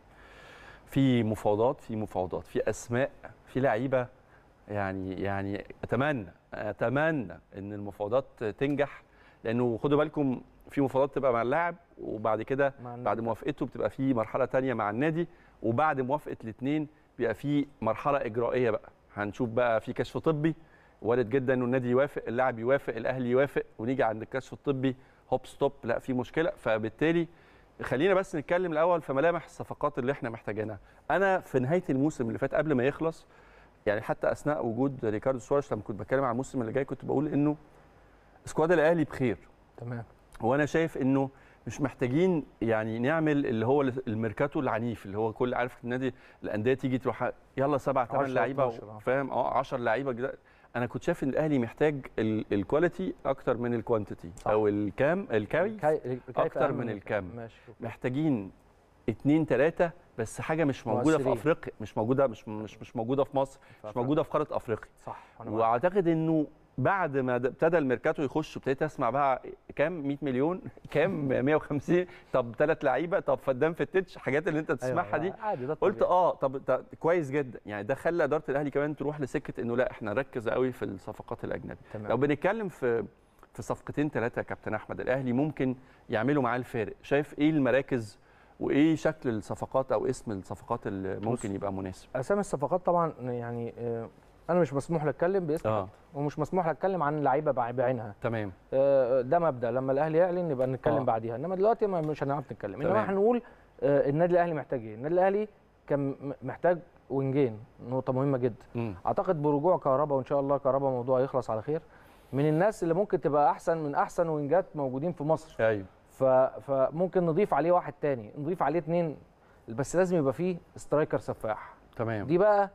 في مفاوضات في مفاوضات في اسماء في لعيبه يعني يعني اتمنى اتمنى ان المفاوضات تنجح لانه خدوا بالكم في مفاوضات تبقى مع اللاعب وبعد كده مع النادي. بعد موافقته بتبقى في مرحله تانية مع النادي وبعد موافقه الاثنين بيبقى في مرحله اجرائيه بقى هنشوف بقى في كشف طبي وارد جدا انه النادي يوافق اللاعب يوافق الاهلي يوافق ونيجي عند الكشف الطبي هوب ستوب لا في مشكله فبالتالي خلينا بس نتكلم الاول في ملامح الصفقات اللي احنا محتاجينها انا في نهايه الموسم اللي فات قبل ما يخلص يعني حتى اثناء وجود ريكاردو سوارش لما كنت بتكلم عن الموسم اللي جاي كنت بقول انه سكواد الاهلي بخير تمام وانا شايف انه مش محتاجين يعني نعمل اللي هو الميركاتو العنيف اللي هو كل عارف النادي الانديه تيجي تروح يلا سبع ثمان 10 لعيبه 12 آه. فاهم اه 10 لعيبه كده انا كنت شايف ان الاهلي محتاج ال- الكواليتي اكتر من الكوانتيتي صح. او الكام الكاي كي... كيف أكتر أهم من الكم. ماشي محتاجين اتنين تلاته بس حاجه مش موجوده في مؤثرين. افريقيا مش موجوده مش مش مش موجوده في مصر مش أفريقيا. موجوده في قاره افريقيا صح أنا معاك. واعتقد انه بعد ما د- ابتدى الميركاتو يخش ابتديت اسمع بقى كام 100 مليون كام 150 طب ثلاث لعيبه طب فدان في التتش حاجات اللي انت بتسمعها أيوة، دي عادي ده قلت الطبيعي. اه طب ده كويس جدا يعني ده خلى اداره الاهلي كمان تروح لسكه انه لا احنا نركز قوي في الصفقات الاجنبيه تمام. لو بنتكلم في في صفقتين ثلاثه يا كابتن احمد الاهلي ممكن يعملوا معاه الفارق شايف ايه المراكز وايه شكل الصفقات او اسم الصفقات اللي ممكن يبقى مناسب اسامي الصفقات طبعا يعني آه، انا مش مسموح لي اتكلم باسم اه حد ومش مسموح لي اتكلم عن لعيبه بع- بعينها تمام آه، ده مبدا لما الاهلي يعلن نبقى نتكلم آه. بعديها انما دلوقتي ما مش هنعرف نتكلم انما تمام. هنقول آه، النادي الاهلي محتاج ايه النادي الاهلي كان م- محتاج وينجين نقطه مهمه جدا مم. اعتقد برجوع كهربا وان شاء الله كهربا موضوع يخلص على خير من الناس اللي ممكن تبقى احسن من احسن وينجات موجودين في مصر ايوه ف... فممكن نضيف عليه واحد تاني نضيف عليه اتنين بس لازم يبقى فيه سترايكر سفاح تمام دي بقى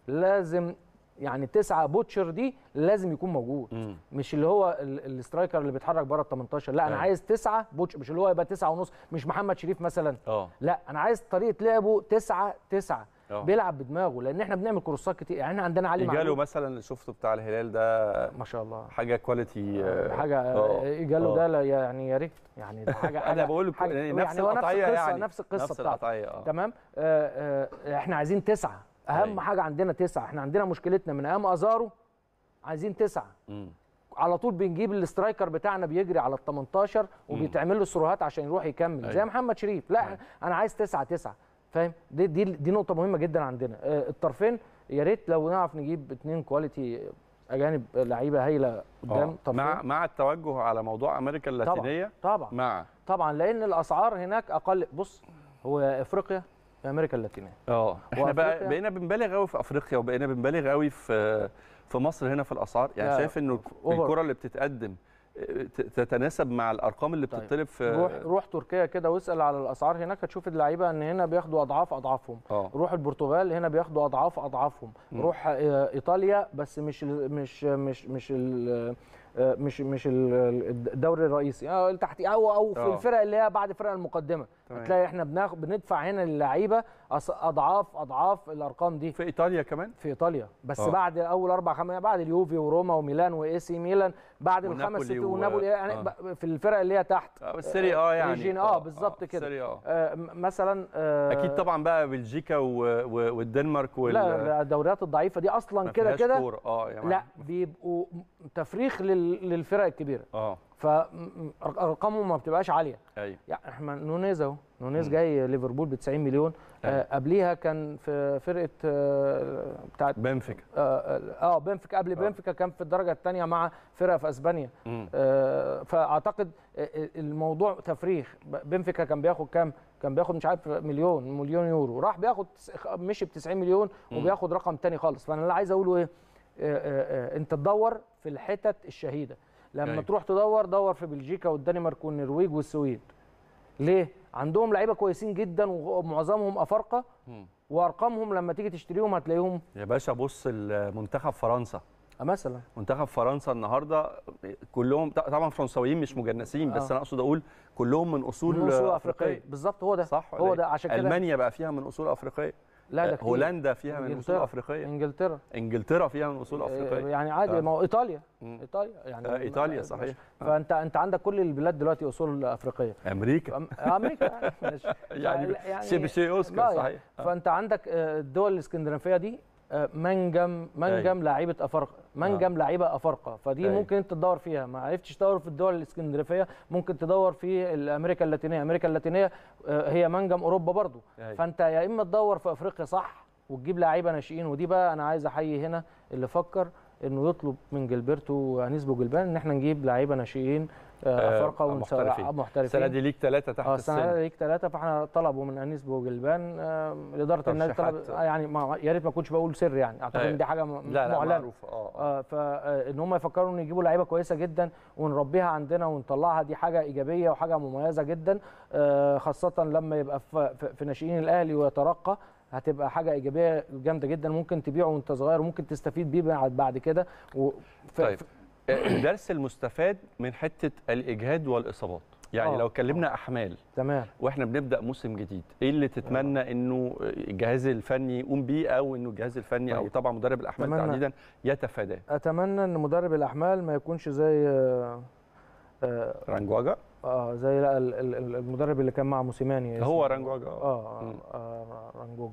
لازم يعني تسعة بوتشر دي لازم يكون موجود مم. مش اللي هو ال- الاسترايكر اللي بيتحرك بره ال 18 لا انا أيوة. عايز تسعة بوتشر مش اللي هو يبقى تسعة ونص مش محمد شريف مثلا اه لا انا عايز طريقه لعبه تسعة تسعة آه. بيلعب بدماغه لان احنا بنعمل كروسات كتير يعني احنا عندنا علي ايجالو معلول مثلا اللي شفته بتاع الهلال ده ما شاء الله حاجه كواليتي آه، حاجه آه، ايجالو آه. ده لا يعني يا ريت يعني ده حاجه انا حاجة- بقول حاجة يعني نفس يعني هو القطعيه القصة يعني نفس القصه نفس بتاعته القطعيه اه تمام آه آه احنا عايزين تسعه اهم أيوة. حاجه عندنا تسعه احنا عندنا مشكلتنا من ايام ازارو عايزين تسعه مم. على طول بنجيب الاسترايكر بتاعنا بيجري على ال 18 وبيتعمل له سروهات عشان يروح يكمل أيوة. زي محمد شريف لا أيوة. انا عايز تسعه تسعه فاهم دي دي دي نقطه مهمه جدا عندنا آه الطرفين يا ريت لو نعرف نجيب اتنين كواليتي اجانب لعيبه هايله قدام آه. طرفين مع مع التوجه على موضوع امريكا اللاتينيه طبعا مع طبعا لان الاسعار هناك اقل بص هو يا افريقيا يا امريكا اللاتينيه اه احنا بقى وأفريقيا- بقينا بنبالغ قوي في افريقيا وبقينا بنبالغ قوي في في مصر هنا في الاسعار يعني لا، شايف انه أوفر. الكره اللي بتتقدم آه، ت- تتناسب مع الارقام اللي طيب. بتطلب في روح روح تركيا كده واسال على الاسعار هناك هتشوف اللعيبه ان هنا بياخدوا اضعاف اضعافهم اه روح البرتغال هنا بياخدوا اضعاف اضعافهم مم. روح آه، ايطاليا بس مش ال- مش مش مش ال- آه، مش مش ال- الدوري الرئيسي اه تحت او او في آه. الفرق اللي هي بعد الفرق المقدمه تمام. هتلاقي احنا بناخد بندفع هنا للعيبه أص- اضعاف اضعاف الارقام دي في ايطاليا كمان في ايطاليا بس آه. أوه. بعد اول اربع خمس بعد اليوفي وروما وميلان واي سي ميلان بعد الخمس ونابولي ست و- ونابولي يعني آه. ب- في الفرق اللي هي تحت آه، السيري اه يعني ريجين اه بالظبط كده السيري اه آه م- مثلا آه اكيد طبعا بقى بلجيكا و... و... والدنمارك وال... لا لا الدوريات الضعيفه دي اصلا ما كده فيهاش كده كورة. اه يا لا معلم. بيبقوا تفريخ لل- للفرق الكبيره اه فارقامهم ما بتبقاش عاليه ايوه يعني احنا نونيز اهو نونيز جاي ليفربول ب 90 مليون آه قبليها كان في فرقه آه بتاعت بنفيكا اه اه بنفيكا قبل بنفيكا كان في الدرجه الثانيه مع فرقه في اسبانيا مم. آه فاعتقد آه، الموضوع تفريخ ب- بنفيكا كان بياخد كام كان بياخد مش عارف مليون مليون يورو راح بياخد تس- مشي ب 90 مليون وبياخد رقم تاني خالص فانا اللي عايز اقوله ايه آه، آه، آه، انت تدور في الحتت الشهيده لما أيوة. تروح تدور دور في بلجيكا والدنمارك والنرويج والسويد ليه عندهم لعيبه كويسين جدا ومعظمهم افارقه مم. وارقامهم لما تيجي تشتريهم هتلاقيهم يا باشا بص المنتخب فرنسا مثلا منتخب فرنسا النهارده كلهم طبعا فرنساويين مش مجنسين بس آه. انا اقصد اقول كلهم من اصول, من اصول افريقيه افريقيه بالظبط هو ده صح ولا هو إيه؟ ده عشان كده المانيا بقى فيها من اصول افريقيه لا ده آه، كتير. هولندا فيها من اصول إنجلترا. افريقيه انجلترا انجلترا فيها من اصول آه، افريقيه يعني عادي آه. ما هو ايطاليا مم. ايطاليا يعني آه، ايطاليا ما- صحيح آه. فانت انت عندك كل البلاد دلوقتي اصول افريقيه امريكا أم- امريكا يعني ماشي. يعني ف- شيء بشيء اوسكار لا، صحيح آه. فانت عندك آه، الدول الاسكندنافيه دي آه، منجم منجم لعيبه افارقه منجم لعيبه افارقه فدي أيوة. ممكن انت تدور فيها ما عرفتش تدور في الدول الاسكندنافيه ممكن تدور في امريكا اللاتينيه امريكا اللاتينيه آه، هي منجم اوروبا برضو أيوة. فانت يا اما تدور في افريقيا صح وتجيب لعيبه ناشئين ودي بقى انا عايز احيي هنا اللي فكر انه يطلب من جilberto وانيس بوجلبان ان احنا نجيب لعيبه ناشئين آه، آه، افارقه ونسوي- محترفين. محترفين السنه دي ليك ثلاثه تحت اه السنه السن دي ليك ثلاثه فاحنا طلبوا من انيس بوجلبان آه، اداره النادي طلب ترشيحات. آه، يعني ما يا ريت ما كنتش بقول سر يعني اعتقد أيوة. ان دي حاجه م- لا لا معلنه معروفه اه آه. آه فان هم يفكروا ان يجيبوا لعيبه كويسه جدا ونربيها عندنا ونطلعها دي حاجه ايجابيه وحاجه مميزه جدا آه خاصه لما يبقى في, في- في ناشئين الاهلي ويترقى هتبقى حاجه ايجابيه جامده جدا ممكن تبيعه وانت صغير وممكن تستفيد بيه بعد بعد كده و- ف- طيب الدرس المستفاد من حته الاجهاد والاصابات يعني آه. لو اتكلمنا احمال تمام واحنا بنبدا موسم جديد ايه اللي تتمنى انه الجهاز الفني يقوم بيه او انه الجهاز الفني او طيب. طبعا مدرب الاحمال أتمنى- تحديدا يتفاداه اتمنى ان مدرب الاحمال ما يكونش زي آه، آه، رانجواجا اه زي لا ال- ال- ال- المدرب اللي كان مع موسيماني هو اسمه- رانجواجا اه مم. آه، آه، رانجوجا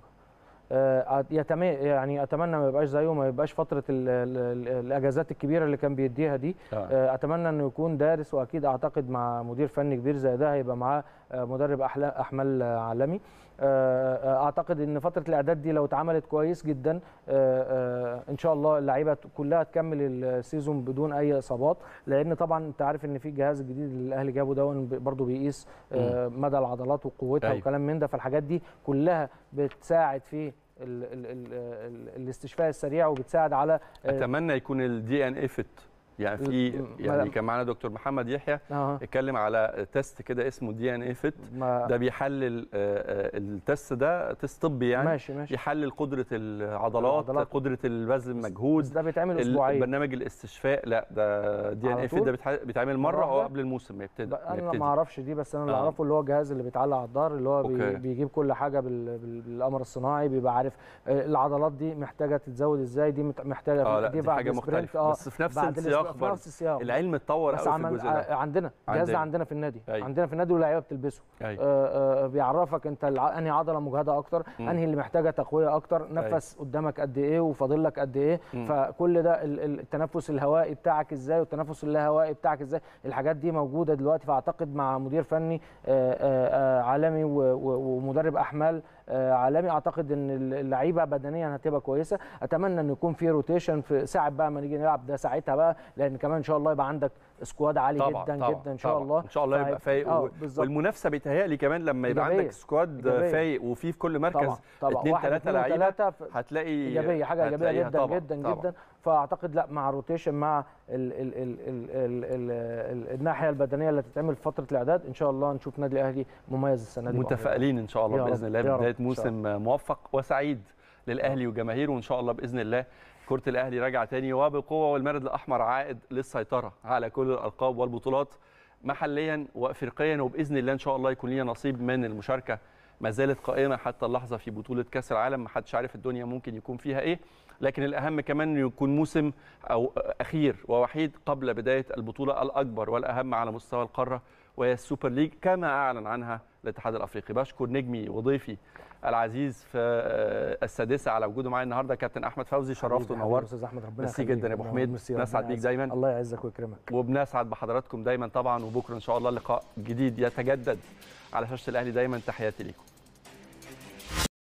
آه، يتم يعني اتمنى ما يبقاش زيه ما يبقاش فتره ال ال ال الاجازات الكبيره اللي كان بيديها دي آه. آه، اتمنى انه يكون دارس واكيد اعتقد مع مدير فني كبير زي ده هيبقى معاه آه، مدرب أحلا- احمال آه، عالمي آه، آه، اعتقد ان فتره الاعداد دي لو اتعملت كويس جدا آه، آه، ان شاء الله اللعيبه كلها تكمل السيزون بدون اي اصابات لان طبعا انت عارف ان في الجهاز الجديد اللي الاهلي جابه ده برضه بيقيس آه، مدى العضلات وقوتها أيوة. وكلام من ده فالحاجات دي كلها بتساعد في ال ال ال ال الاستشفاء السريع وبتساعد على آه، اتمنى يكون الدي ان اي فيت يعني في ال- يعني ما- كان معانا دكتور محمد يحيى اه اتكلم على تيست كده اسمه دي ان اي فيت ما ده بيحلل آه، آه، التست ده تيست طبي يعني ماشي ماشي يحلل قدره العضلات, العضلات. قدره البذل بس المجهود ده بيتعمل اسبوعيا برنامج الاستشفاء لا ده دي ان على اي فيت طول؟ ده بيتح- بيتعمل مره مرة او واحدة؟ قبل الموسم ما يبتدي ما انا يبتدي. ما اعرفش دي بس انا اللي آه. اعرفه اللي هو الجهاز اللي بيتعلق على الظهر اللي هو بي أوكي. بيجيب كل حاجه بال بال بالقمر الصناعي بيبقى عارف آه، العضلات دي محتاجه تتزود ازاي دي مت- محتاجه اه لا دي بعد حاجه السبرنت، مختلفه اه بس في نفس بعد السياق الاسبوع- في برضه نفس السياق العلم اتطور بس قوي في عمل الجزء ده ع- عندنا الجهاز ده عندنا. عندنا في النادي أيوة. عندنا في النادي واللعيبه بتلبسه أيوة. آه، آه، بيعرفك انت الع- انهي عضله مجهده اكتر مم. انهي اللي محتاجه تقويه اكتر نفس قدامك قد ايه وفاضل لك قد ايه مم. فكل ده ال- ال- التنفس الهوائي بتاعك ازاي والتنفس اللاهوائي بتاعك ازاي الحاجات دي موجوده دلوقتي فاعتقد مع مدير فني آه، آه، آه، عالمي و- و- ومدرب احمال آه، عالمي اعتقد ان اللعيبه بدنيا هتبقى كويسه اتمنى ان يكون في روتيشن في ساعه بقى ما نيجي نلعب ده ساعتها بقى لان كمان ان شاء الله يبقى عندك سكواد عالي طبعا جدا طبعا جدا ان شاء طبعا. الله ان شاء الله يبقى فهيبقى- فايق آه، و... بالظبط. والمنافسه بيتهيألي كمان لما يبقى إيجابية. عندك سكواد إيجابية. فايق وفي في كل مركز طبعا طبعا اتنين واحد تلاته اتنين لعيبه وتلاته ف- هتلاقي ايجابيه حاجه ايجابيه هتلاقيها جدا طبعا جدا طبعا. جدا فاعتقد لا مع روتيشن مع ال ال ال ال ال ال ال الناحيه البدنيه اللي هتتعمل في فتره الاعداد ان شاء الله نشوف نادي الاهلي مميز السنه دي متفائلين ان شاء الله يا باذن رب، الله يا رب، بدايه إن شاء موسم موفق وسعيد للاهلي وجماهيره وان شاء الله باذن الله كره الاهلي راجعه تاني وبقوه والمارد الاحمر عائد للسيطره على كل الالقاب والبطولات محليا وافريقيا وباذن الله ان شاء الله يكون لنا نصيب من المشاركه ما زالت قائمه حتى اللحظه في بطوله كاس العالم ما حدش عارف الدنيا ممكن يكون فيها ايه لكن الاهم كمان انه يكون موسم او اخير ووحيد قبل بدايه البطوله الاكبر والاهم على مستوى القاره وهي السوبر ليج كما اعلن عنها الاتحاد الافريقي بشكر نجمي وضيفي العزيز في آه، السادسه على وجوده معايا النهارده كابتن احمد فوزي شرفت حبيبي، حبيبي ونورت استاذ احمد ربنا ميرسي يخليك. جدا يا ابو ربنا- حميد ميرسي، نسعد ربنا بيك يعزك. دايما الله يعزك ويكرمك وبنسعد بحضراتكم دايما طبعا وبكره ان شاء الله لقاء جديد يتجدد على شاشه الاهلي دايما تحياتي ليكم